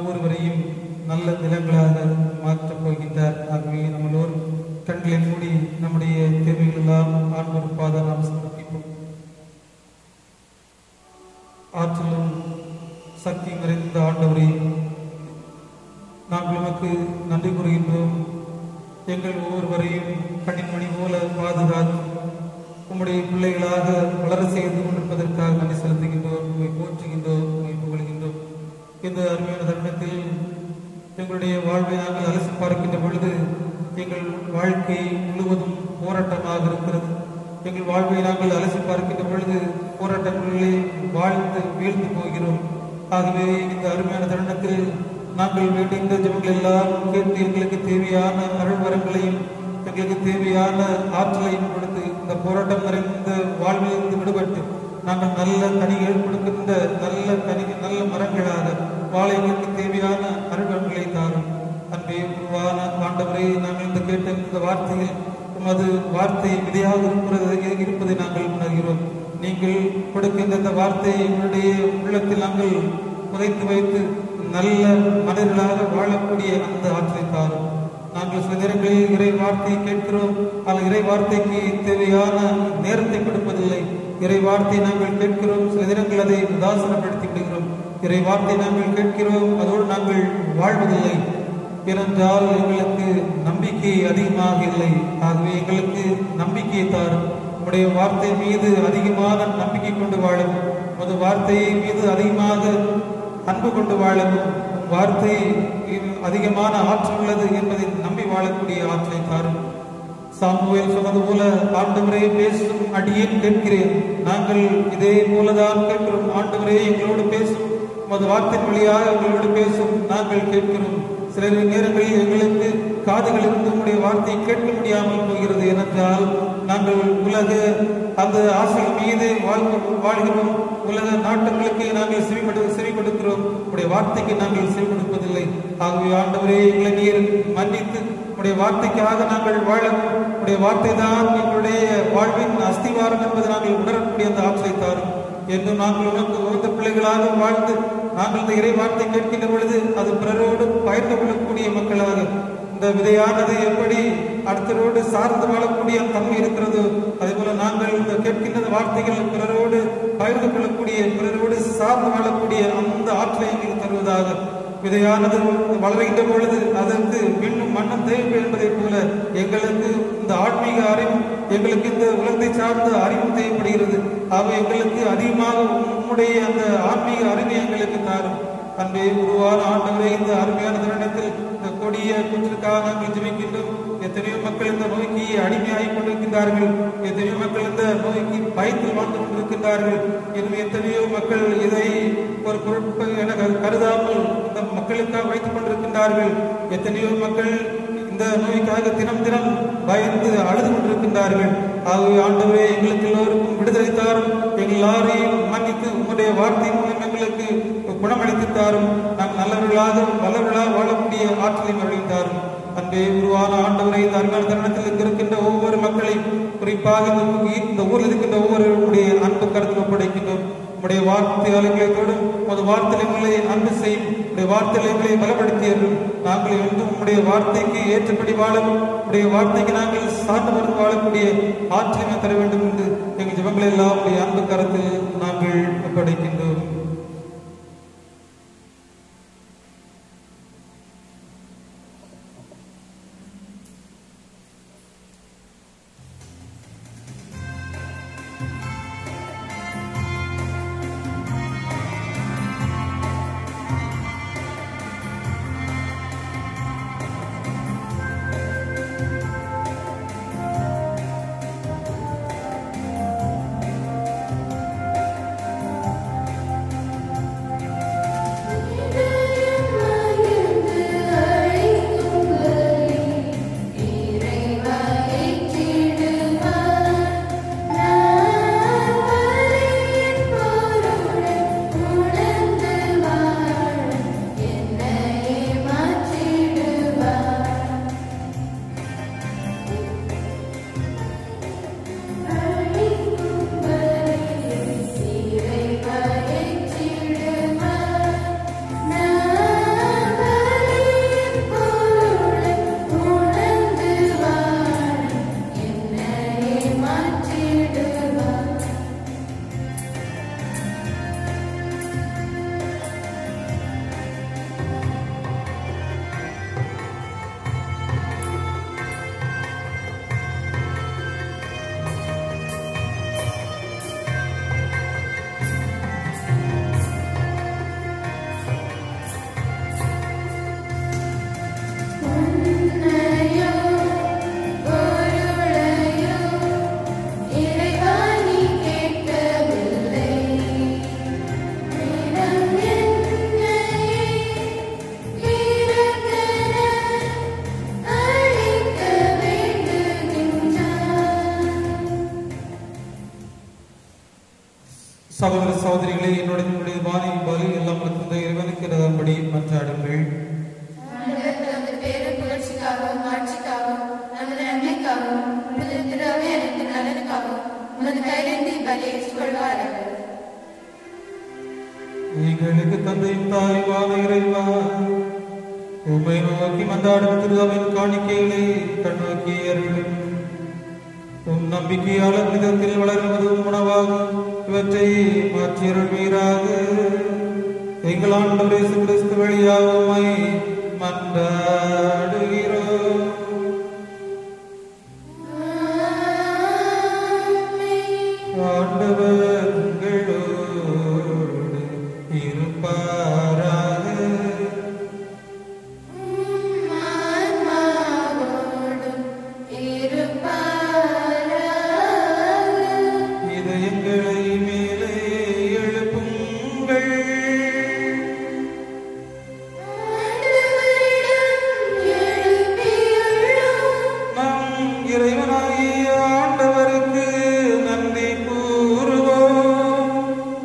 Speaker 1: இடங்களாக மாற்றப் போகின்றார் ஆகவே நம்மளோர் கண்களை மூடி நம்முடைய தேவைகள் எல்லாம் ஆண்டவர் பாத நாம் சமர்ப்பிப்போம் ஆற்றலும் சக்தி நிறைந்த ஆண்டவரே நாங்கள் உமக்கு நன்றி கூறுகின்றோம் எங்கள் ஒவ்வொருவரையும் கண்ணின்மணி போல பாதுகாத்து உம்முடைய பிள்ளைகளாக வளர செய்து கொண்டிருப்பதற்காக நன்றி செலுத்துகின்றோம் உண்மை போற்றுகின்றோம் உண்மை புகழ்கின்றோம் இந்த அருமையான தருணத்தில் எங்களுடைய வாழ்வை நாங்கள் அலசி பார்க்கின்ற பொழுது எங்கள் வாழ்க்கை முழுவதும் போராட்டமாக இருக்கிறது எங்கள் வாழ்வை நாங்கள் அலசி பார்க்கின்ற பொழுது போராட்டங்களிலே வாழ்ந்து வீழ்ந்து போகிறோம் ஆகவே இந்த அருமையான தருணத்தில் நாங்கள் வேண்டிய ஜபங்கள் எல்லாம் கேட்டு எங்களுக்கு தேவையான அருள்வரங்களையும் எங்களுக்கு தேவையான ஆற்றலையும் கொடுத்து இந்த போராட்டம் நிறைந்த வாழ்வில் இருந்து விடுபட்டு நாங்கள் நல்ல கனிகள் கொடுக்கின்ற நல்ல கனி நல்ல மரங்களாக வாழ எங்களுக்கு தேவையான அருள்வரங்களை தாரும் அன்பே உருவான ஆண்டவரே நாங்கள் இந்த கேட்ட இந்த வார்த்தையில் உமது வார்த்தை விதையாக இருக்கிறது இருப்பதை நாங்கள் உணர்கிறோம் நீங்கள் கொடுக்கின்ற இந்த வார்த்தையை எங்களுடைய உள்ளத்தில் நாங்கள் புதைத்து வைத்து நல்ல மனிதர்களாக வாழக்கூடிய அந்த ஆற்றலை தாரும் நாங்கள் சில நேரங்களில் இறை வார்த்தையை கேட்கிறோம் ஆனால் இறை வார்த்தைக்கு தேவையான நேரத்தை கொடுப்பதில்லை இறை வார்த்தை நாங்கள் கேட்கிறோம் சில நேரங்கள் அதை உதாசனப்படுத்தி விடுகிறோம் இறை வார்த்தை நாங்கள் கேட்கிறோம் அதோடு நாங்கள் வாழ்வதில்லை ஏனென்றால் எங்களுக்கு நம்பிக்கை அதிகமாக இல்லை ஆகவே எங்களுக்கு நம்பிக்கையை தாரும் உடைய வார்த்தை மீது அதிகமான நம்பிக்கை கொண்டு வாழும் உமது வார்த்தையை மீது அதிகமாக அன்பு கொண்டு வாழவும் வார்த்தை அதிகமான ஆற்றல் உள்ளது என்பதை நம்பி வாழக்கூடிய ஆற்றலை தாரும் சாமுவேல் சொன்னது போல ஆண்டவரே பேசும் அடியேன் கேட்கிறேன் நாங்கள் இதே போலதான் கேட்கிறோம் ஆண்டவரே எங்களோடு பேசும் உமது வார்த்தையின் வழியாக எங்களோடு பேசும் நாங்கள் கேட்கிறோம் சில நேரங்களில் எங்களுக்கு காதுகள் இருந்து உங்களுடைய வார்த்தையை கேட்க முடியாமல் போகிறது ஏனென்றால் நாங்கள் உலக அந்த ஆசை மீது வாழ்- வாழ்கிறோம் உலக நாட்டங்களுக்கு நாங்கள் செவி கொடு செவி கொடுக்கிறோம் உடைய வார்த்தைக்கு நாங்கள் செவி கொடுப்பதில்லை ஆகவே ஆண்டவரே எங்களை நீர் மன்னித்து உடைய வார்த்தைக்காக நாங்கள் வாழ உடைய வார்த்தை தான் எங்களுடைய வாழ்வின் அஸ்திவாரம் என்பதை நாங்கள் உணரக்கூடிய அந்த ஆற்றலை தாரும் என்றும் நாங்கள் உனக்கு உகந்த பிள்ளைகளாக வாழ்ந்து நாங்கள் இந்த இறை வார்த்தை கேட்கின்ற பொழுது அது பிறரோடு பகிர்ந்து கொள்ளக்கூடிய மக்களாக இந்த விதையானது எப்படி அடுத்தரோடு சார்ந்து வாழக்கூடிய தன்மை இருக்கிறதோ அதே போல நாங்கள் இந்த கேட்கின்ற வார்த்தைகள் பிறரோடு பகிர்ந்து கொள்ளக்கூடிய பிறரோடு சார்ந்து வாழக்கூடிய அந்த ஆற்றலை எங்களுக்கு தருவதாக விதையானது வளர்கின்ற பொழுது அதற்கு விண்ணும் மண்ணும் தேவை என்பதைப் போல எங்களுக்கு இந்த ஆன்மீக அறிவும் எங்களுக்கு இந்த உலகத்தை சார்ந்த அறிவும் தேவைப்படுகிறது ஆக எங்களுக்கு அதிகமாக உம்முடைய அந்த ஆன்மீக அறிவை எங்களுக்கு தாரும் அன்பே உருவான ஆண்டவரே இந்த அருமையான தருணத்தில் இந்த கொடிய குற்றிற்காக நாங்கள் ஜெபிக்கின்றோம் எத்தனையோ மக்கள் இந்த நோய்க்கு அடிமையாகி கொண்டிருக்கின்றார்கள் எத்தனையோ மக்கள் இந்த நோய்க்கு பயத்தில் வாழ்ந்து கொண்டிருக்கின்றார்கள் இன்னும் எத்தனையோ மக்கள் இதை ஒரு பொருட்கள் என கருதாமல் இந்த மக்களுக்காக வைத்துக் கொண்டிருக்கின்றார்கள் எத்தனையோ மக்கள் இந்த நோய்க்காக தினம் தினம் பயந்து அழுது கொண்டிருக்கின்றார்கள் ஆகவே ஆண்டவரே எங்களுக்கு எல்லோருக்கும் விடுதலை தாரும் எங்கள் எல்லாரையும் மன்னித்து உங்களுடைய வார்த்தை மூலம் எங்களுக்கு குணமளித்து தாரும் நாம் நல்லவர்களாக வல்லவர்களாக வாழக்கூடிய ஆற்றலை மறுபடியும் தாரும் அன்பே உருவான ஆண்டவரை இந்த அருமையான தருணத்தில் இங்கு இருக்கின்ற ஒவ்வொரு மக்களையும் குறிப்பாக இந்த ஊ- இந்த ஊரில் இருக்கின்ற ஒவ்வொருவருடைய அன்பு கருத்தில் ஒப்படைக்கின்றோம் உடைய வார்த்தையாளர்களை தொடும் உமது வார்த்தைகளை அன்பு செய்யும் உடைய வார்த்தைகளை பலப்படுத்தியர்கள் நாங்கள் என்றும் உம்முடைய வார்த்தைக்கு ஏற்றபடி வாழவும் உடைய வார்த்தைக்கு நாங்கள் சார்ந்து மருந்து வாழக்கூடிய ஆற்றலை தர வேண்டும் என்று எங்கள் ஜபங்களை எல்லாம் உடைய அன்பு கரத்தில் நாங்கள் ஒப்படைக்கின்றோம்
Speaker 2: ஆ
Speaker 1: சகோதர சகோதரிகளே என்னுடைய உங்களுடைய வாணி பலி எல்லாம் தந்த இறைவனுக்கு இறங்கும்படி மன்றாடுங்கள்
Speaker 2: ஆண்டவர் தமது பேரு புகழ்ச்சிக்காகவும் ஆட்சிக்காகவும் நமது நன்மைக்காகவும் உமது திறமை அனைத்து நலனுக்காகவும் உமது கையிலிருந்து பலி ஏற்றுக்கொள்வாராக
Speaker 1: எங்களுக்கு தந்தையும் தாய்வான இறைவா உம்மை நோக்கி மன்றாடும் திருதாவின் காணிக்கைகளை கண்ணோக்கி அருளும் உம் நம்பிக்கையாளர் விதத்தில் வளருவதும் உணவாகும் இவற்றை மாற்றி அருள்வீராக எங்கள் ஆண்டவர் இயேசு கிறிஸ்து வழியாக உம்மை மன்றாடுகிறோம் ஆண்டவர் உங்களோடு இருப்பாராக
Speaker 2: ஆன்மாவோடும் இருப்பாராக.
Speaker 1: இதயங்களை மேலே எழுப்புங்கள்
Speaker 2: ஆண்டவரிடம் எழுப்பியுள்ளோம்.
Speaker 1: நம் இறைவனாகிய ஆண்டவருக்கு நன்றி கூறுவோம்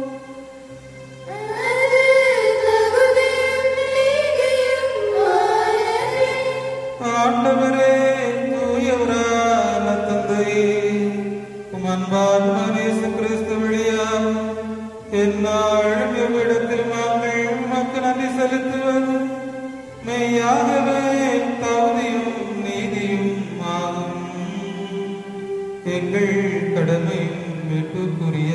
Speaker 2: அது தகுதியும் நீதியுமானதே.
Speaker 1: ஆண்டவரே தூயவரான தந்தையே உம் அன்பான மகனேசு கிறிஸ்து வழியாக எந்நாளும் எவ்விடத்தில் நாங்கள் உமக்கு நன்றி செலுத்துவது மெய்யாகவே தகுதியும் நீதியும் ஆகும் எங்கள் கடமையும் மீட்புக்குரிய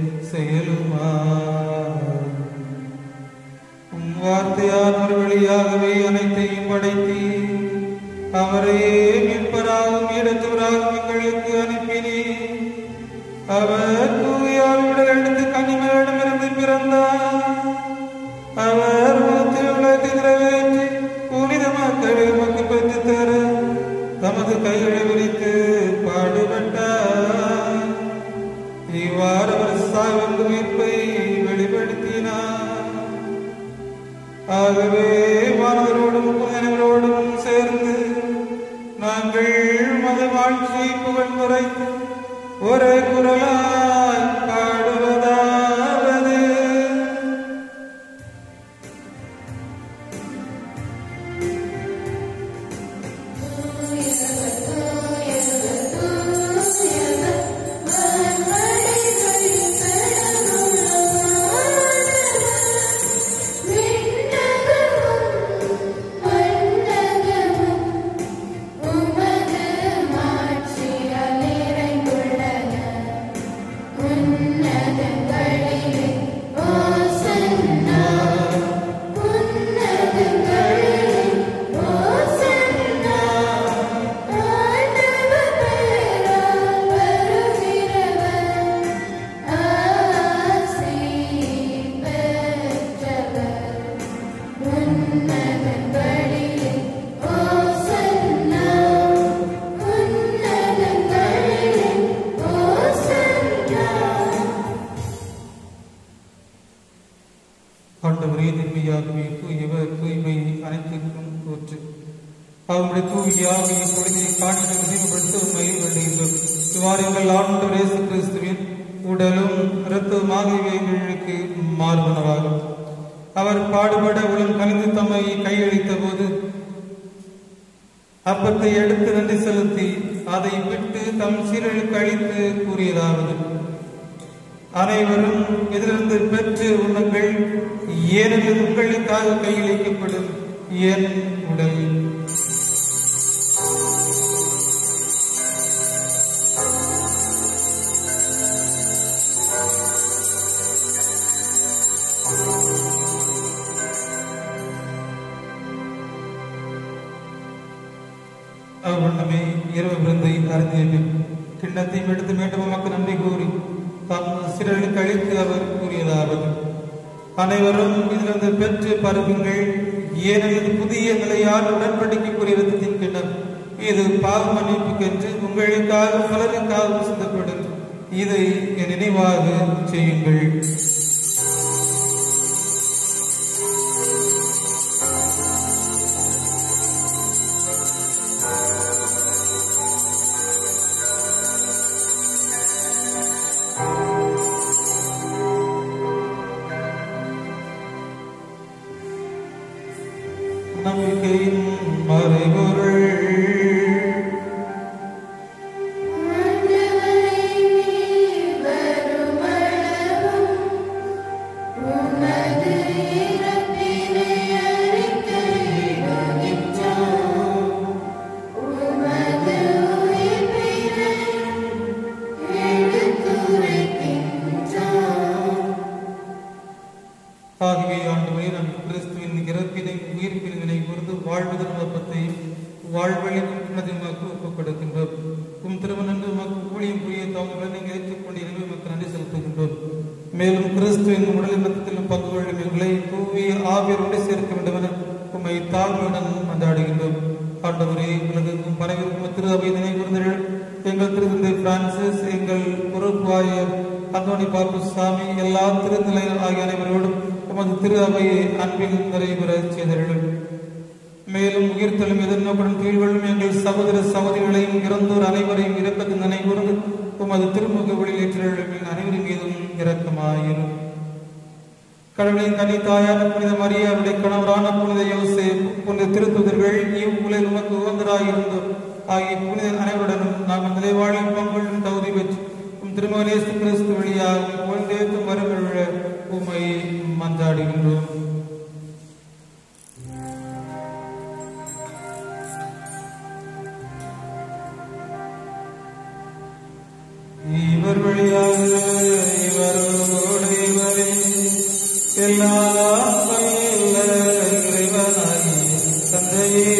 Speaker 1: செயலுமாகும் உம் வார்த்தையால் ஒரு வழியாகவே அனைத்தையும் படைத்தி அவரையே மீட்பராகவும் ஈடத்தவராகவும் எங்களுக்கு அனுப்பினீ அவர் தூயால் உடல் எடுத்து கனிமரிடமிருந்து பிறந்தார் அவர் உலகத்தில் உலகத்தை நிறைவேற்றி புனித மக்களை உமக்கு பெற்றுத் தர தமது கைகளை விரித்து பாடுபட்டார் இவ்வாறு அவர் சாவந்து மீட்பை வெளிப்படுத்தினார் ஆகவே மாணவரோடும் புனிதர்களோடும் சேர்ந்து நாங்கள் மத வாழ்ச்சியை புகழ்ந்துரைத்து ஒரே குரலாய் பாடுவதாவது ஆண்டவரே தின்மையாகவே தூயவர் தூய்மை அனைத்திற்கும் போற்று அவருடைய தூயாவை பொழுதை காணிக்க விதிமுப்படுத்த உண்மையில் வேண்டுகின்றோம் இவ்வாறு எங்கள் ஆண்டவர் இயேசு கிறிஸ்துவின் உடலும் இரத்தமாகிய எங்களுக்கு மாறுபனவாகும் அவர் பாடுபட உடன் கலந்து தம்மை கையளித்த போது அப்பத்தை எடுத்து நன்றி செலுத்தி அதை விட்டு தம் சீரழுக்கு அழித்து கூறியதாவது அனைவரும் இதிலிருந்து பெற்று உண்ணுங்கள் ஏனெனில் உங்களுக்காக கையளிக்கப்படும் என் உடல் அவ்வண்ணமே இரவு விருந்தை அருந்திய பின் கிண்ணத்தையும் எடுத்து மீண்டும் உமக்கு நன்றி கூறி தம் சிறலுக்கு அழித்து அவர் கூறியதாவது அனைவரும் இதிலிருந்து பெற்று பருகுங்கள் ஏனெனில் இது புதிய நிலையால் உடன்படிக்கைக்குரிய இரத்தத்தின் கிண்ணம் இது பாவ மன்னிப்புக்கென்று உங்களுக்காக பலருக்காகவும் சிந்தப்படும் இதை என் நினைவாக செய்யுங்கள் வாழ்வழிக்கும் கிணத்தை உமக்கு ஒப்புக் கொடுக்கின்றோம் உம் திருமணன்று உமக்கு ஊழியம் புரிய தவங்களை நீங்கள் ஏற்றுக்கொண்டு எனவே உமக்கு நன்றி செலுத்துகின்றோம் மேலும் கிறிஸ்துவின் உடலின் ரத்தத்திலும் பங்கு கொள்ளும் எங்களை தூவி ஆவியரோடு சேர்க்க வேண்டும் என உம்மை தாழ்வுடன் மன்றாடுகின்றோம் ஆண்டவரே உலகெங்கும் பரவிருக்கும் திரு அவை நினைவுறுந்தீர்கள் எங்கள் திருத்தந்தை பிரான்சிஸ் எங்கள் பொறுப்பாயர் அந்தோணி பாப்பு சாமி எல்லா திருநிலை ஆகிய அனைவரோடும் உமது திரு அவையை அன்பில் நிறைவேறச் செய்தீர்கள் மேலும் உயிர்த்தலும் எதிர்நோக்குடன் கீழ்கொள்ளும் எங்கள் சகோதர சகோதரிகளையும் இறந்தோர் அனைவரையும் இரக்கத்தின் நினைவுறுந்து உமது திருமுக ஒளியேற்றலும் அனைவரின் மீதும் இரக்கமாயிரும் கடவுளின் கனி தாயான புனித மரியாருடைய கணவரான புனித யோசே புனித திருத்துதர்கள் இவ்வுலகில் உமக்கு உகந்தராயிருந்தோம் ஆகிய புனித அனைவருடனும் நாங்கள் நிலைவாழில் பங்கொள்ளும் தகுதி பெற்று உம் திருமகனேசு கிறிஸ்து வழியாக குழந்தைத்தும் வரவிழ உம்மை மன்றாடுகின்றோம் இவர் வழியாக இவரோடு இவரில் எல்லாம் வல்ல இறைவனாகிய தந்தையே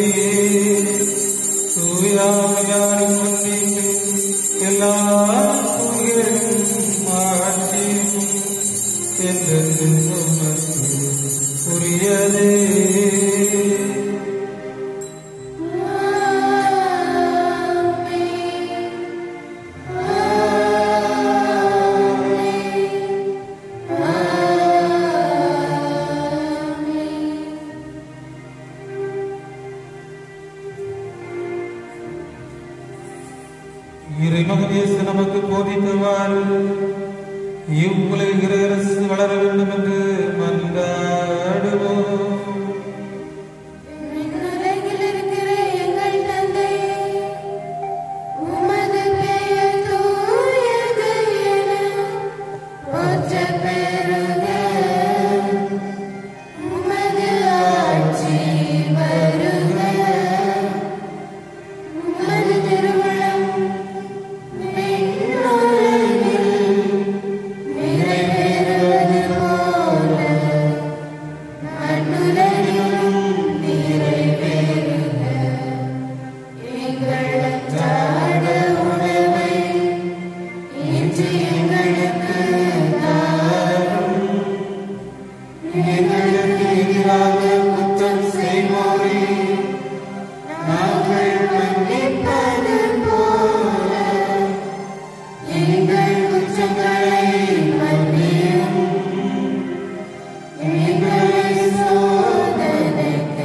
Speaker 1: தூயாமையாரின் முன்னிட்டு எல்லா புகழும் ஆட்சியும் என்றென்றும் உமக்கு உரியதே இறைமகனேசு நமக்கு போதித்தவாறு இவ்வுலகிற அரசு வளர வேண்டும் என்று மன்றாடுவோம்
Speaker 2: விண்ணுலகில் இருக்கிற எங்கள் தந்தையே, உமது பெயர் தூயது என போற்றப் பெறுக. உமது ஆட்சி வருக. உமது திருவுளம் விண்ணுலகில் நிறைவேறுவது போல மண்ணுலகிலும் நிறைவேறுக. எங்கள் அன்றாட உணவை இன்று எங்களுக்கு தாரும். எங்களுக்கு எதிராக குற்றம் செய்வோரை நாங்கள் மன்னிப்பது போல எங்கள் குற்றங்களை மன்னியும் எங்களை சோதனைக்கு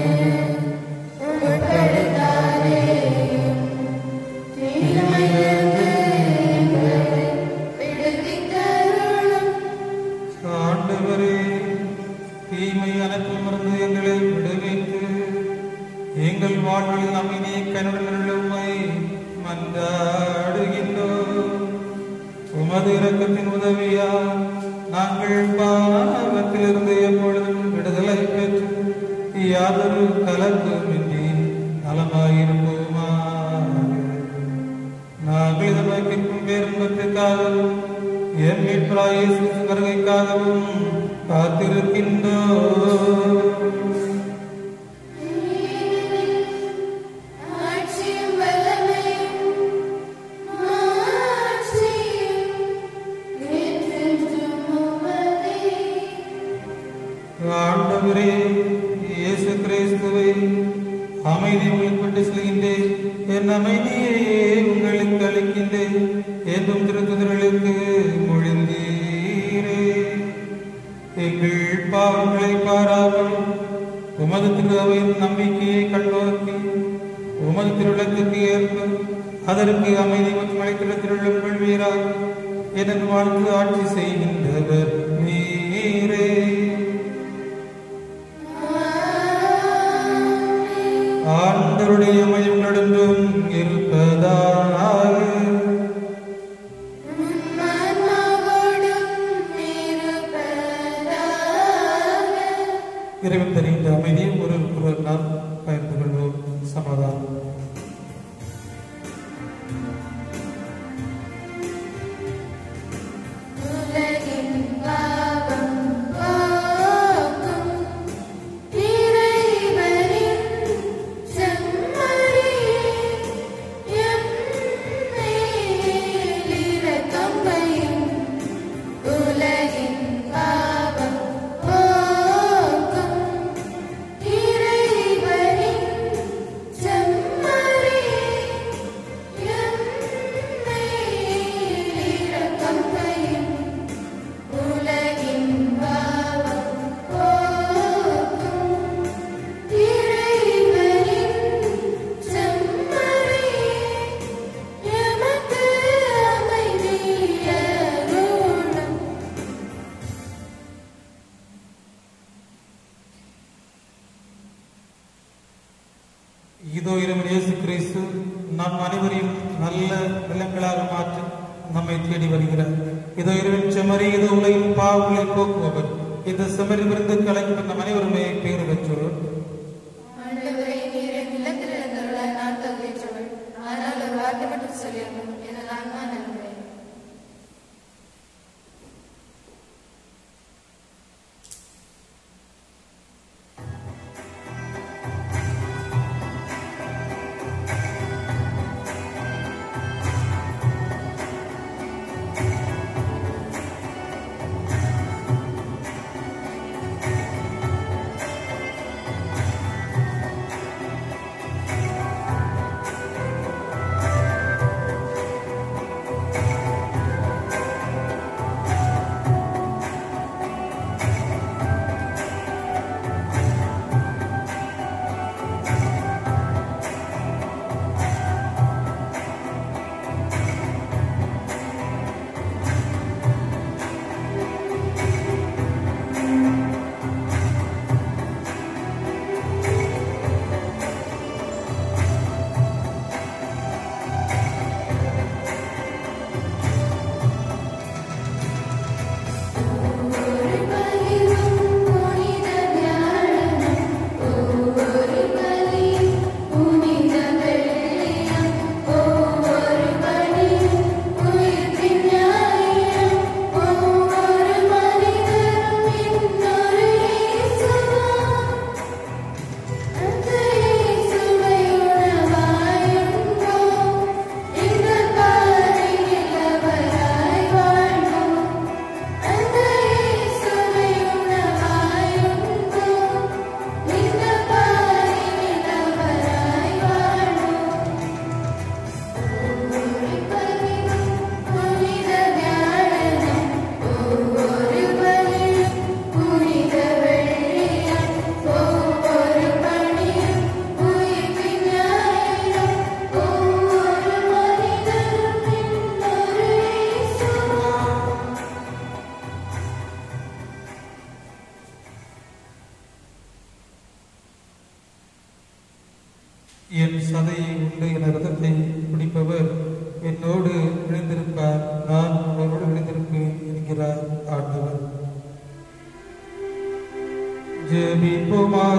Speaker 2: உட்படுத்தாதேயும். தீமையிலிருந்து எங்களை விடுவித்தருளும்.
Speaker 1: ஆண்டவரே தீமை அனைத்துமிருந்து எங்களை விடுவித்து எங்கள் வாழ்வில் அமைதியை கனுடன் உம்மை மன்றாடுகின்றோம் உமது இரக்கத்தின் உதவியா நாங்கள் பாவத்திலிருந்து எப்பொழுதும் விடுதலை பெற்று யாதொரு கலக்கமின்றி நலமாயிருப்போமாக நாங்கள் இதற்கும் பேரும்பத்திற்காகவும் என் மீட்பராய இயேசு வருகைக்காகவும் காத்திருக்கின்றோம்
Speaker 2: ஆட்சியும் வல்லமையும் மாட்சியும் என்றென்றும் உமதே.
Speaker 1: ஆண்டவரே இயேசு கிறிஸ்துவை அமைதி உங்களுக்கு விட்டு செல்கின்றேன் என் அமைதியை உங்களுக்கு அளிக்கின்றேன் என்றும் திருத்துதர்களுக்கு மொழிந்தீரே எங்கள் பாவங்களை பாராமல் உமது திருவையின் நம்பிக்கையை கண்ணோக்கி உமது திருவிழத்துக்கு ஏற்ப அதற்கு அமைதி மற்றும் அழைக்கிற திருவிழம் கொள்வீராக என வாழ்ந்து ஆட்சி செய்கின்றவர் நீரே ஆண்டருடைய மையங்களுடனும் இருப்பதாக
Speaker 2: ஆன்மாவோடும் இருப்பதாக.
Speaker 1: இறைவன் தருகின்ற அமைதியை ஒரு ஒருவர் நாம் பகிர்ந்து கொள்வோம் சமாதானம்
Speaker 2: உலகின் பாவம் போக்கும் இறைவனின் செம்மறியே
Speaker 1: இறைவன் இயேசு கிறிஸ்து நம் அனைவரையும் நல்ல நிலங்களாக மாற்றி நம்மை தேடி வருகிறார் இதோ இறைவன் செமரி இதோ உலகின் பாவங்களை போக்குபவர் இந்த செமரி விருந்து கலைஞர் நம் அனைவருமே பேறு பெற்றோர்
Speaker 2: ஆண்டவரே நீரை நிலத்தில் இருந்தருள நான் தகுதியற்றவள் ஆனால் ஒரு வார்த்தை மட்டும் சொல்லியிருந்தோம் எனது ஆன்மா நம்புகிறேன் ஒவ்வொரு பலியும் புனித வியாழனும் ஒவ்வொரு பலியும் புனித வெள்ளியும் ஒவ்வொரு பலியும் உயிர்ப்பின் ஞாயிறும் ஒவ்வொரு மனிதரும் இன்னொரு இயேசுவாம் அந்த இயேசுவை உணவாயுண்போம் எங்கள் பாதை நிலவராய் வாழ்வோம் அந்த இயேசுவை உணவாயுண்போம் எங்கள் பாதை நிலவராய் வாழ்வோம் ஒவ்வொரு பலியும் புனித வியாழனும் ஒவ்வொரு பலியும் புனித வெள்ளியும் ஒவ்வொரு பணியும் உயிர்ப்பின் ஞாயிறும் ஒவ்வொரு மனிதரும் இன்னொரு இயேசுவாம்
Speaker 1: என் சதையை உண்டு என ரதத்தை குடிப்பவர் என்னோடு விழுந்திருப்பார் நான் அவரோடு விழுந்திருப்பேன் என்கிறார் ஆண்டவர் ஜெபிப்போமாக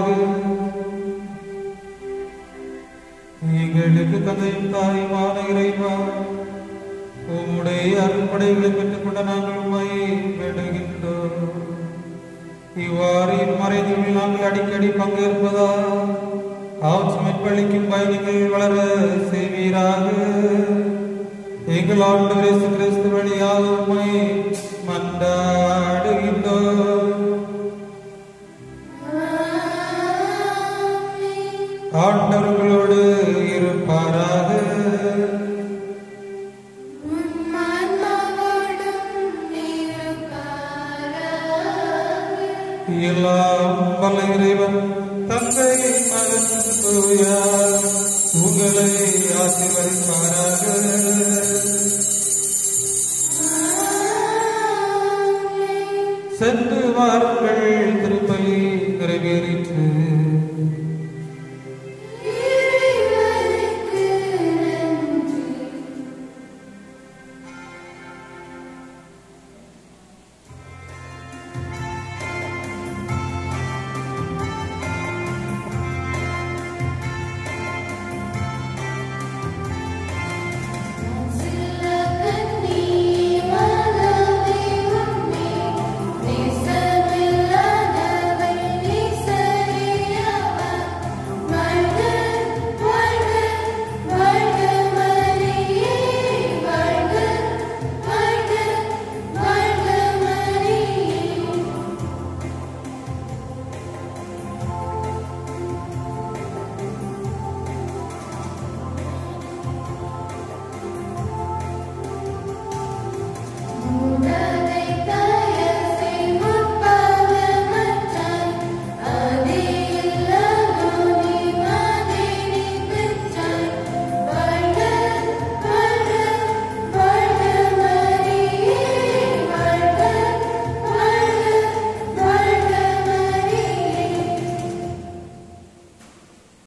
Speaker 1: எங்களுக்கு தந்தையும் தாயுமான இறைவா உம்முடைய அருள்படைகளை பெற்றுக் கொண்ட நாங்கள் உண்மை வேண்டுகின்றோம் இவ்வாறு மறைந்தில் நாங்கள் அடிக்கடி பங்கேற்பதால் ஆட்சி மீட்பளிக்கும் பயணிகள் வளர செய்வீராக எங்கள் ஆண்டவர் இயேசு கிறிஸ்து வழியாக உம்மை மன்றாடுகின்றோம் ஆண்டவர்களோடு இருப்பாராக எல்லாம் வல்ல இறைவன் தந்தை மகன் தூயார் உங்களை ஆசீர்வதிப்பாராக சென்று வாருங்கள்